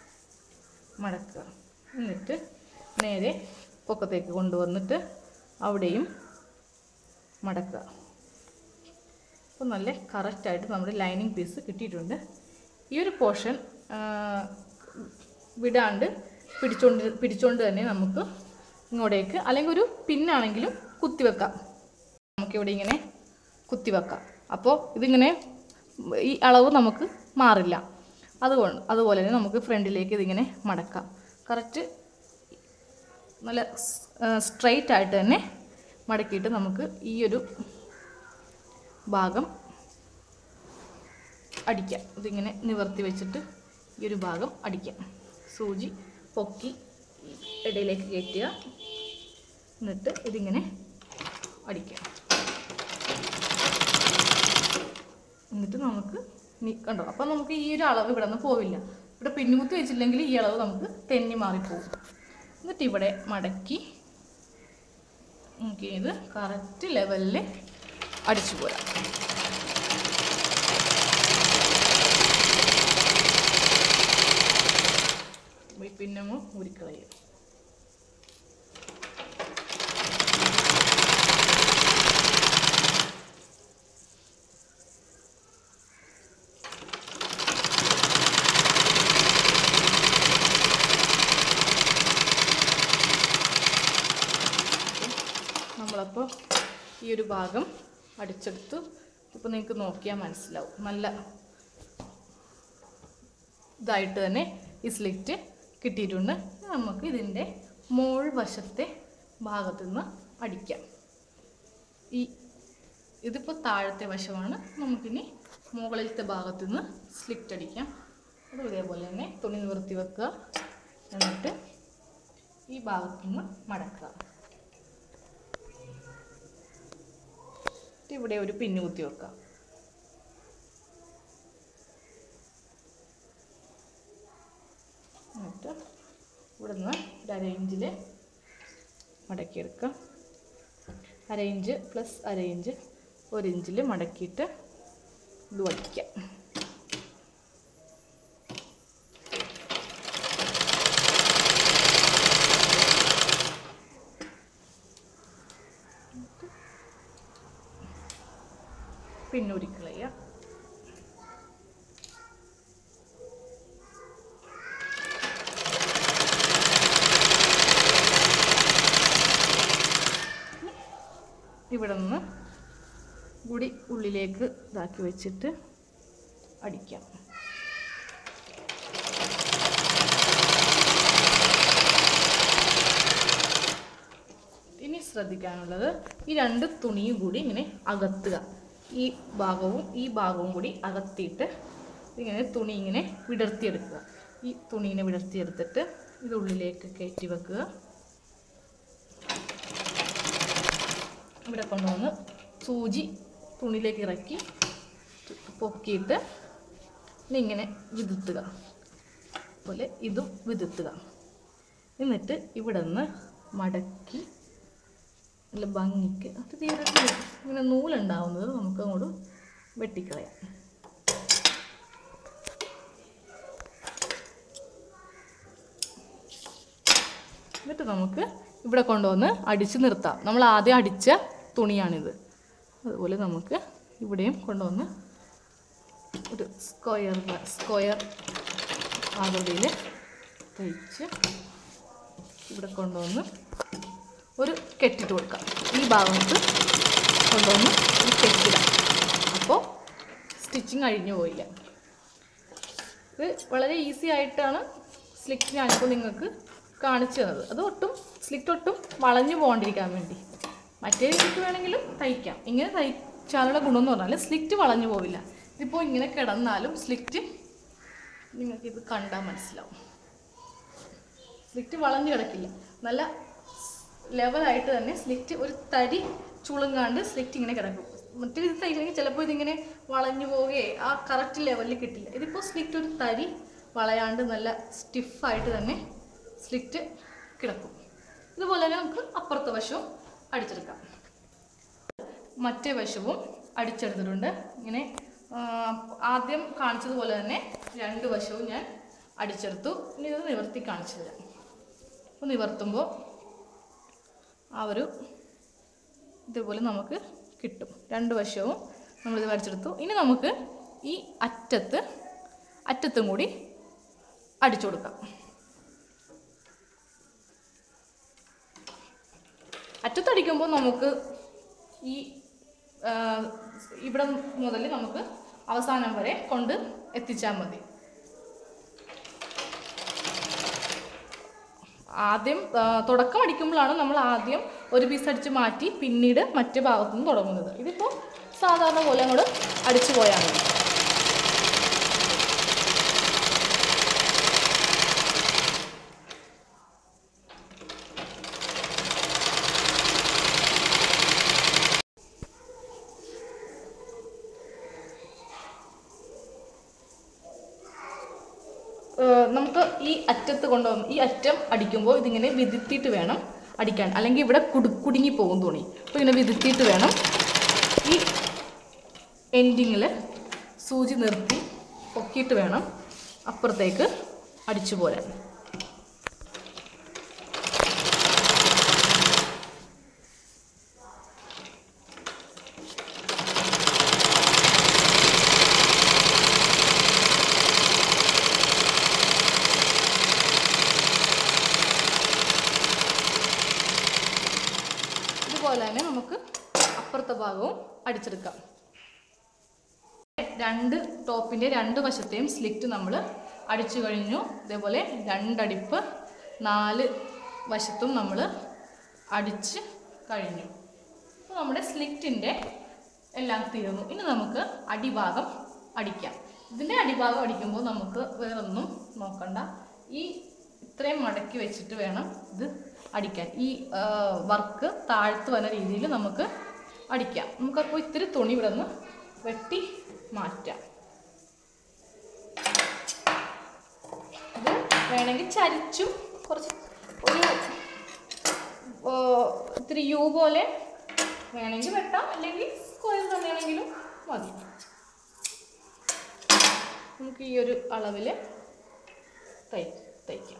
മടക്കുക എന്നിട്ട് നേരെ പൊക്കത്തേക്ക് കൊണ്ടുവന്നിട്ട് അവിടെയും മടക്കുക അപ്പോൾ നല്ല കറക്റ്റായിട്ട് നമ്മുടെ ലൈനിങ് പീസ് കിട്ടിയിട്ടുണ്ട് ഈ ഒരു പോർഷൻ വിടാണ്ട് പിടിച്ചോണ്ട് പിടിച്ചോണ്ട് തന്നെ നമുക്ക് ഇങ്ങോട്ടേക്ക് അല്ലെങ്കിൽ ഒരു പിന്നാണെങ്കിലും കുത്തിവെക്കാം നമുക്കിവിടെ ഇങ്ങനെ കുത്തിവെക്കാം അപ്പോൾ ഇതിങ്ങനെ ഈ അളവ് നമുക്ക് മാറില്ല അതുകൊണ്ട് അതുപോലെ തന്നെ നമുക്ക് ഫ്രണ്ടിലേക്ക് ഇതിങ്ങനെ മടക്കാം കറക്റ്റ് നല്ല സ്ട്രെയിറ്റ് ആയിട്ട് തന്നെ മടക്കിയിട്ട് നമുക്ക് ഈ ഒരു ഭാഗം അടിക്കാം ഇതിങ്ങനെ നിവർത്തി വെച്ചിട്ട് ഈ ഒരു ഭാഗം അടിക്കാം സൂചി പൊക്കി ഇടയിലേക്ക് കയറ്റുക എന്നിട്ട് ഇതിങ്ങനെ അടിക്കാം എന്നിട്ട് നമുക്ക് നി- കണ്ടോ അപ്പം നമുക്ക് ഈ ഒരു അളവ് ഇവിടെ നിന്ന് പോവില്ല ഇവിടെ പിന്നുകുത്തി വെച്ചില്ലെങ്കിൽ ഈ അളവ് നമുക്ക് തെന്നി മാറിപ്പോകും എന്നിട്ട് ഇവിടെ മടക്കി നമുക്ക് ഇത് കറക്റ്റ് ലെവലിൽ അടിച്ചു പോരാം ഈ പിന്നമോ ഊരിക്കളയും നമ്മളപ്പോൾ ഈ ഒരു ഭാഗം അടിച്ചെടുത്തു ഇപ്പോൾ നിങ്ങൾക്ക് നോക്കിയാൽ മനസ്സിലാവും നല്ല ഇതായിട്ട് തന്നെ ഈ സ്ലിറ്റ് കിട്ടിയിട്ടുണ്ട് ഇനി നമുക്ക് ഇതിൻ്റെ മോൾ വശത്തെ ഭാഗത്തു നിന്ന് അടിക്കാം ഈ ഇതിപ്പോൾ താഴത്തെ വശമാണ് നമുക്കിനി മുകളിലത്തെ ഭാഗത്തു നിന്ന് സ്ലിറ്റ് അടിക്കാം അതും ഇതേപോലെ തന്നെ തുണി നിവർത്തി വെക്കുക എന്നിട്ട് ഈ ഭാഗത്തു നിന്ന് മടക്കുക എന്നിട്ട് ഇവിടെ ഒരു പിന്നു കുത്തി വെക്കാം എന്നിട്ട് ഇവിടെ നിന്ന് ഒരു അര ഇഞ്ചിൽ മടക്കിയെടുക്കാം അര ഇഞ്ച് പ്ലസ് അര ഇഞ്ച് ഒരു ഇഞ്ചിൽ മടക്കിയിട്ട് ഇത് വയ്ക്കാം പിന്നൂരിക്കളയുക ഇവിടെ നിന്ന് കൂടി ഉള്ളിലേക്ക് ഇതാക്കി വെച്ചിട്ട് അടിക്കാം ഇനി ശ്രദ്ധിക്കാനുള്ളത് ഈ രണ്ട് തുണിയും കൂടി ഇങ്ങനെ അകത്തുക ഈ ഭാഗവും ഈ ഭാഗവും കൂടി അകത്തിയിട്ട് ഇങ്ങനെ തുണി ഇങ്ങനെ വിടർത്തിയെടുക്കുക ഈ തുണീനെ വിടർത്തിയെടുത്തിട്ട് ഇത് ഉള്ളിലേക്ക് കയറ്റി വെക്കുക ഇവിടെ കൊണ്ടുവന്ന് സൂചി തുണിയിലേക്ക് ഇറക്കി പൊക്കിയിട്ട് ഇനി ഇങ്ങനെ വിതുത്തുക പോലെ ഇതും വിതുത്തുക എന്നിട്ട് ഇവിടെ നിന്ന് മടക്കി നല്ല ഭംഗിക്ക് അത് തീരെ ഇങ്ങനെ നൂലുണ്ടാവുന്നത് നമുക്ക് അങ്ങോട്ട് വെട്ടിക്കളയാം എന്നിട്ട് നമുക്ക് ഇവിടെ കൊണ്ടുവന്ന് അടിച്ച് നിർത്താം നമ്മൾ ആദ്യം അടിച്ച തുണിയാണിത് അതുപോലെ നമുക്ക് ഇവിടെയും കൊണ്ടുവന്ന് ഒരു സ്ക്വയർ സ്ക്വയർ ആകൃതിയിൽ തയ്ച്ച് ഇവിടെ കൊണ്ടുവന്ന് ഒരു കെട്ടിട്ട് കൊടുക്കാം ഈ ഭാഗത്ത് കൊണ്ടുവന്ന് ഒരു കെട്ടിടാം അപ്പോൾ സ്റ്റിച്ചിങ് അഴിഞ്ഞു പോയില്ല ഇത് വളരെ ഈസി ആയിട്ടാണ് സ്ലിറ്റ് ഞാനിപ്പോൾ നിങ്ങൾക്ക് കാണിച്ചു തന്നത് അത് ഒട്ടും സ്ലിറ്റ് ഒട്ടും വളഞ്ഞു പോകാണ്ടിരിക്കാൻ വേണ്ടി മറ്റേ രീതിക്ക് വേണമെങ്കിലും തയ്ക്കാം ഇങ്ങനെ തയ്ച്ചാലുള്ള ഗുണം എന്ന് പറഞ്ഞാൽ സ്ലിറ്റ് വളഞ്ഞു പോവില്ല ഇതിപ്പോൾ ഇങ്ങനെ കിടന്നാലും സ്ലിറ്റ് നിങ്ങൾക്ക് ഇത് കണ്ടാൽ മനസ്സിലാവും സ്ലിറ്റ് വളഞ്ഞു കിടക്കില്ല നല്ല ലെവലായിട്ട് തന്നെ സ്ലിറ്റ് ഒരു തരി ചുളുങ്ങാണ്ട് സ്ലിറ്റ് ഇങ്ങനെ കിടക്കും മറ്റേ ഇത് തയ്ക്കണമെങ്കിൽ ചിലപ്പോൾ ഇതിങ്ങനെ വളഞ്ഞു പോവുകയെ ആ കറക്റ്റ് ലെവലിൽ കിട്ടില്ല ഇതിപ്പോൾ സ്ലിറ്റ് ഒരു തരി വളയാണ്ട് നല്ല സ്റ്റിഫായിട്ട് തന്നെ സ്ലിറ്റ് കിടക്കും ഇതുപോലെ തന്നെ നമുക്ക് അപ്പുറത്തെ വശവും അടിച്ചെടുക്കാം മറ്റേ വശവും അടിച്ചെടുത്തിട്ടുണ്ട് ഇങ്ങനെ ആ, ആദ്യം കാണിച്ചതുപോലെ തന്നെ രണ്ട് വശവും ഞാൻ അടിച്ചെടുത്തു ഇനി ഇത് നിവർത്തി കാണിച്ചു തരാം അപ്പോൾ നിവർത്തുമ്പോൾ ആ ഒരു ഇതുപോലെ നമുക്ക് കിട്ടും രണ്ട് വശവും നമ്മളിത് വരച്ചെടുത്തു ഇനി നമുക്ക് ഈ അറ്റത്ത് അറ്റത്തും കൂടി അടിച്ചു കൊടുക്കാം അറ്റത്തടിക്കുമ്പോൾ നമുക്ക് ഈ ആ, ഇവിടെ മുതൽ നമുക്ക് അവസാനം വരെ കൊണ്ട് എത്തിച്ചാൽ മതി ആദ്യം ആ, തുടക്കം അടിക്കുമ്പോഴാണ് നമ്മൾ ആദ്യം ഒരു പീസ് അടിച്ച് മാറ്റി പിന്നീട് മറ്റേ ഭാഗത്തു നിന്ന് തുടങ്ങുന്നത് ഇതിപ്പോൾ സാധാരണ പോലെ അങ്ങോട്ട് അടിച്ചു പോയാൽ മതി ഏഹ് നമുക്ക് ഈ അറ്റത്ത് കൊണ്ടുവന്ന് ഈ അറ്റം അടിക്കുമ്പോൾ ഇതിങ്ങനെ വിതിത്തിയിട്ട് വേണം അടിക്കാൻ അല്ലെങ്കിൽ ഇവിടെ കുടു കുടുങ്ങി പോകും തുണി അപ്പോൾ ഇങ്ങനെ വിതിത്തിയിട്ട് വേണം ഈ എൻഡിങ്ങിൽ സൂചി നിർത്തി പൊക്കിയിട്ട് വേണം അപ്പുറത്തേക്ക് അടിച്ചു പോരാൻ ഇതുപോലെ തന്നെ നമുക്ക് അപ്പുറത്തെ ഭാഗവും അടിച്ചെടുക്കാം രണ്ട് ടോപ്പിൻ്റെ രണ്ട് വശത്തെയും സ്ലിറ്റ് നമ്മൾ അടിച്ചു കഴിഞ്ഞു ഇതേപോലെ രണ്ടടിപ്പ് നാല് വശത്തും നമ്മൾ അടിച്ച് കഴിഞ്ഞു അപ്പോൾ നമ്മുടെ സ്ലിറ്റിൻ്റെ എല്ലാം തീർന്നു ഇനി നമുക്ക് അടിഭാഗം അടിക്കാം ഇതിൻ്റെ അടിഭാഗം അടിക്കുമ്പോൾ നമുക്ക് വേറൊന്നും നോക്കണ്ട ഈ ഇത്രയും മടക്കി വെച്ചിട്ട് വേണം ഇത് അടിക്കാൻ ഈ വർക്ക് താഴ്ത്ത് വരുന്ന രീതിയിൽ നമുക്ക് അടിക്കാം നമുക്കപ്പോൾ ഇത്തിരി തുണി ഇവിടെ നിന്ന് വെട്ടി മാറ്റാം ഇത് വേണമെങ്കിൽ ചരിച്ചും കുറച്ച് ഒരു ഓ, ഇത്തിരി യു പോലെ വേണമെങ്കിൽ വെട്ടാം അല്ലെങ്കിൽ സ്ക്വയർ തന്നെയാണെങ്കിലും മതി നമുക്ക് ഈ ഒരു അളവിൽ തൈ തയ്ക്കാം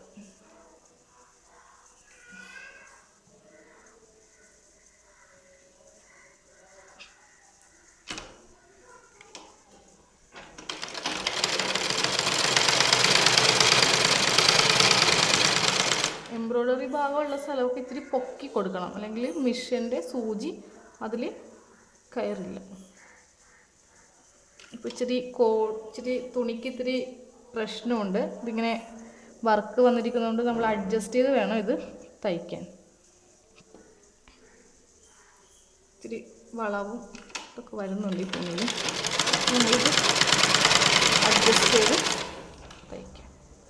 ഭാഗമുള്ള സ്ഥലമൊക്കെ ഇത്തിരി പൊക്കി കൊടുക്കണം അല്ലെങ്കിൽ മിഷ്യൻ്റെ സൂചി അതിൽ കയറില്ല ഇപ്പം ഇച്ചിരി കോ ഇച്ചിരി തുണിക്ക് ഇത്തിരി പ്രശ്നമുണ്ട് ഇതിങ്ങനെ വർക്ക് വന്നിരിക്കുന്നതുകൊണ്ട് നമ്മൾ അഡ്ജസ്റ്റ് ചെയ്ത് വേണം ഇത് തയ്ക്കാൻ ഇത്തിരി വളവും ഇതൊക്കെ വരുന്നുണ്ട് ഈ തുണിയിൽ നമ്മളിത് അഡ്ജസ്റ്റ് ചെയ്ത് തയ്ക്കാം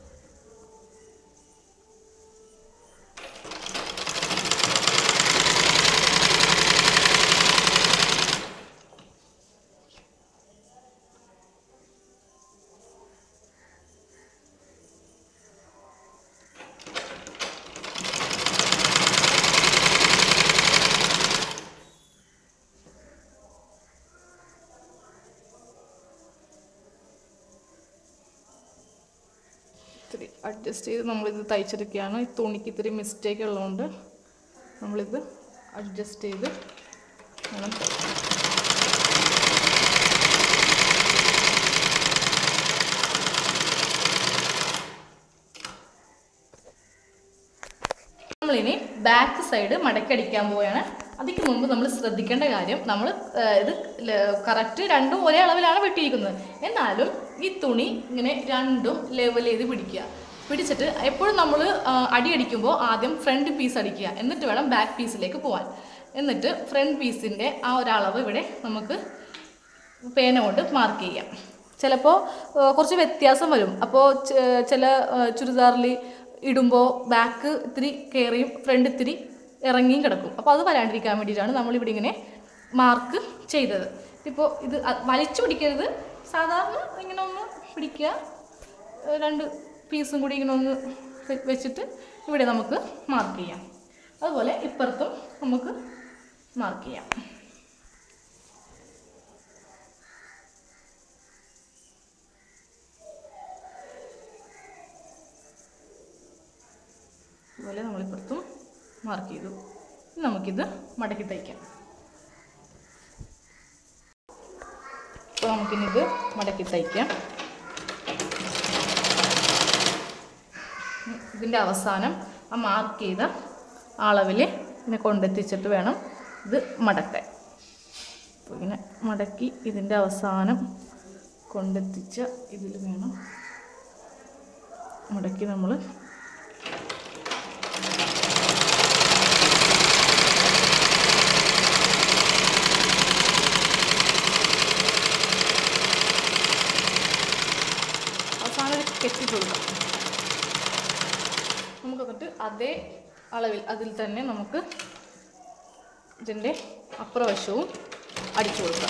ഇത്തിരി അഡ്ജസ്റ്റ് ചെയ്ത് നമ്മളിത് തയ്ച്ചെടുക്കുകയാണ് ഈ തുണിക്ക് ഇത്തിരി മിസ്റ്റേക്ക് ഉള്ളതുകൊണ്ട് നമ്മളിത് അഡ്ജസ്റ്റ് ചെയ്ത് വേണം തയ്ക്കാൻ നമ്മളിനി ബാക്ക് സൈഡ് മടക്കടിക്കാൻ പോവുകയാണ് അതിക്ക് മുമ്പ് നമ്മൾ ശ്രദ്ധിക്കേണ്ട കാര്യം നമ്മൾ ഇത് കറക്റ്റ് രണ്ടും ഒരേ അളവിലാണ് വെട്ടിയിരിക്കുന്നത് എന്നാലും ഈ തുണി ഇങ്ങനെ രണ്ടും ലെവൽ ചെയ്ത് പിടിക്കുക പിടിച്ചിട്ട് എപ്പോഴും നമ്മൾ അടി അടിക്കുമ്പോൾ ആദ്യം ഫ്രണ്ട് പീസ് അടിക്കുക എന്നിട്ട് വേണം ബാക്ക് പീസിലേക്ക് പോകാൻ എന്നിട്ട് ഫ്രണ്ട് പീസിൻ്റെ ആ ഒരളവ് ഇവിടെ നമുക്ക് പേന കൊണ്ട് മാർക്ക് ചെയ്യാം ചിലപ്പോൾ കുറച്ച് വ്യത്യാസം വരും അപ്പോൾ ചില ചുരിദാറിൽ ഇടുമ്പോൾ ബാക്ക് ഇത്തിരി കയറിയും ഫ്രണ്ട് ഇത്തിരി ഇറങ്ങിയും കിടക്കും അപ്പോൾ അത് വരാണ്ടിരിക്കാൻ വേണ്ടിയിട്ടാണ് നമ്മളിവിടെ ഇങ്ങനെ മാർക്ക് ചെയ്തത് ഇപ്പോൾ ഇത് അ- വലിച്ചു പിടിക്കരുത് സാധാരണ ഇങ്ങനെ ഒന്ന് പിടിക്കുക ഏഹ് രണ്ട് പീസും കൂടി ഇങ്ങനെ ഒന്ന് വെ- വെച്ചിട്ട് ഇവിടെ നമുക്ക് മാർക്ക് ചെയ്യാം അതുപോലെ ഇപ്പുറത്തും നമുക്ക് മാർക്ക് ചെയ്യാം അതുപോലെ നമ്മളിപ്പുറത്തും മാർക്ക് ചെയ്തു ഇനി നമുക്കിത് മടക്കി തയ്ക്കാം അപ്പോൾ നമുക്കിനി ഇത് മടക്കി തയ്ക്കാം ഇതിൻ്റെ അവസാനം ആ മാർക്ക് ചെയ്ത അളവിൽ ഇതിനെ കൊണ്ടെത്തിച്ചിട്ട് വേണം ഇത് മടക്കാൻ അപ്പോൾ ഇങ്ങനെ മടക്കി ഇതിൻ്റെ അവസാനം കൊണ്ടെത്തിച്ച ഇതിൽ വേണം മടക്കി നമ്മൾ അവസാനം ഒരു കെട്ടി കൊടുക്കാം നമുക്ക് എന്നിട്ട് അതേ അളവിൽ അതിൽ തന്നെ നമുക്ക് ഇതിൻ്റെ അപ്പുറവശവും അടിച്ചു കൊടുക്കാം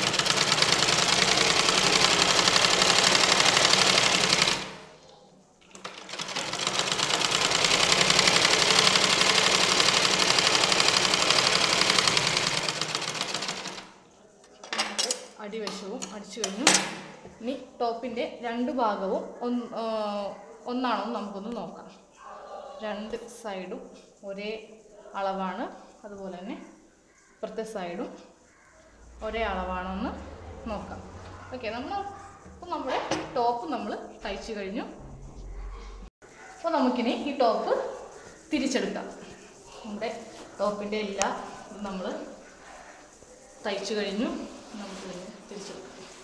നമ്മുടെ അടിവശവും അടിച്ചു കഴിഞ്ഞു ഇനി ടോപ്പിൻ്റെ രണ്ട് ഭാഗവും ഒന്ന് ആ, ഒന്നാണോ എന്ന് നമുക്കൊന്ന് നോക്കാം രണ്ട് സൈഡും ഒരേ അളവാണ് അതുപോലെ തന്നെ ഇപ്പുറത്തെ സൈഡും ഒരേ അളവാണെന്ന് നോക്കാം ഓക്കെ നമ്മൾ അപ്പോൾ നമ്മുടെ ടോപ്പ് നമ്മൾ തയ്ച്ചു കഴിഞ്ഞു അപ്പോൾ നമുക്കിനി ഈ ടോപ്പ് തിരിച്ചെടുക്കാം നമ്മുടെ ടോപ്പിൻ്റെ എല്ലാ ഇതും നമ്മൾ തയ്ച്ചു കഴിഞ്ഞു നമുക്ക് ഇതിനെ തിരിച്ചെടുക്കാം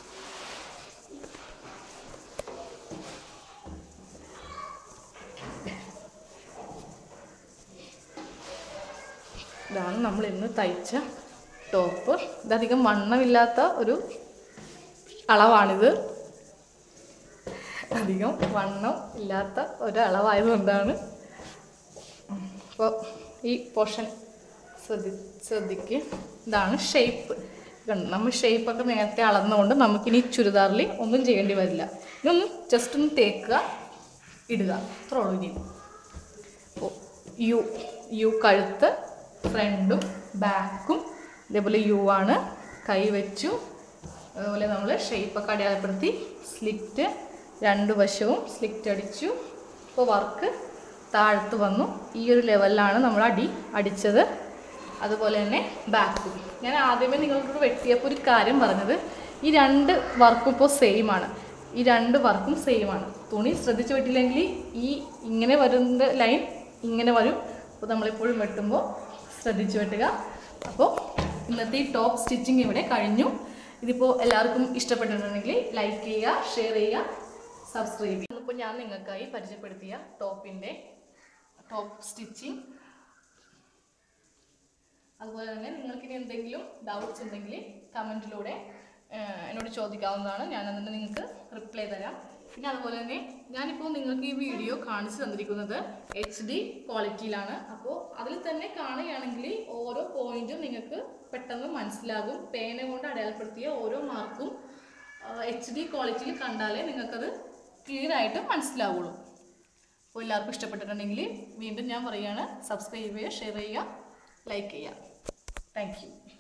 ഇതാണ് നമ്മൾ ഇന്ന് തയ്ച്ച ടോപ്പ് ഇതധികം വണ്ണമില്ലാത്ത ഒരു അളവാണിത് അധികം വണ്ണം ഇല്ലാത്ത ഒരു അളവായതുകൊണ്ടാണ് അപ്പോൾ ഈ പോർഷൻ ശ്രദ്ധി ശ്രദ്ധിക്ക് ഇതാണ് ഷേപ്പ് നമ്മൾ ഷേപ്പൊക്കെ നേരത്തെ അളന്നുകൊണ്ട് നമുക്കിനി ചുരിദാറിൽ ഒന്നും ചെയ്യേണ്ടി വരില്ല ഇതൊന്ന് ജസ്റ്റ് ഒന്ന് തേക്കുക ഇടുക അത്രേ ഉള്ളൂ ഇനി അപ്പോൾ യു യു കഴുത്ത് ഫ്രണ്ടും ബാക്കും ഇതേപോലെ യു ആണ് കൈ വെച്ചു അതുപോലെ നമ്മൾ ഷേപ്പൊക്കെ അടയാളപ്പെടുത്തി സ്ലിറ്റ് രണ്ട് വശവും സ്ലിറ്റ് അടിച്ചു ഇപ്പോൾ വർക്ക് താഴത്ത് വന്നു ഈ ഒരു ലെവലിലാണ് നമ്മൾ അടി അടിച്ചത് അതുപോലെ തന്നെ ബാക്കും ഞാൻ ആദ്യമേ നിങ്ങളോട് വെട്ടിയപ്പോൾ ഒരു കാര്യം പറഞ്ഞത് ഈ രണ്ട് വർക്കും ഇപ്പോൾ സെയിം ആണ് ഈ രണ്ട് വർക്കും സെയിം ആണ് തുണി ശ്രദ്ധിച്ചു വെട്ടില്ലെങ്കിൽ ഈ ഇങ്ങനെ വരുന്ന ലൈൻ ഇങ്ങനെ വരും അപ്പോൾ നമ്മളെപ്പോഴും വെട്ടുമ്പോൾ ശ്രദ്ധിച്ചു വെട്ടുക അപ്പോൾ ഇന്നത്തെ ഈ ടോപ്പ് സ്റ്റിച്ചിങ് ഇവിടെ കഴിഞ്ഞു ഇതിപ്പോൾ എല്ലാവർക്കും ഇഷ്ടപ്പെട്ടിട്ടുണ്ടെങ്കിൽ ലൈക്ക് ചെയ്യുക ഷെയർ ചെയ്യുക സബ്സ്ക്രൈബ് ചെയ്യുക ഇപ്പോൾ ഞാൻ നിങ്ങൾക്കായി പരിചയപ്പെടുത്തിയ ടോപ്പിൻ്റെ ടോപ്പ് സ്റ്റിച്ചിങ് അതുപോലെ തന്നെ നിങ്ങൾക്ക് ഇനി എന്തെങ്കിലും ഡൗട്ട്സ് ഉണ്ടെങ്കിൽ കമൻറ്റിലൂടെ എന്നോട് ചോദിക്കാവുന്നതാണ് ഞാൻ അതിന് നിങ്ങൾക്ക് റിപ്ലൈ തരാം പിന്നെ അതുപോലെ തന്നെ ഞാനിപ്പോൾ നിങ്ങൾക്ക് ഈ വീഡിയോ കാണിച്ചു തന്നിരിക്കുന്നത് എച്ച് ഡി ക്വാളിറ്റിയിലാണ് അപ്പോൾ അതിൽ തന്നെ കാണുകയാണെങ്കിൽ ഓരോ പോയിന്റും നിങ്ങൾക്ക് പെട്ടെന്ന് മനസ്സിലാകും പേന കൊണ്ട് അടയാളപ്പെടുത്തിയ ഓരോ മാർക്കും എച്ച് ഡി ക്വാളിറ്റിയിൽ കണ്ടാലേ നിങ്ങൾക്കത് ക്ലിയർ ആയിട്ട് മനസ്സിലാവുള്ളൂ അപ്പോൾ എല്ലാവർക്കും ഇഷ്ടപ്പെട്ടിട്ടുണ്ടെങ്കിൽ വീണ്ടും ഞാൻ പറയുകയാണ് സബ്സ്ക്രൈബ് ചെയ്യുക ഷെയർ ചെയ്യുക ലൈക്ക് ചെയ്യുക താങ്ക് യു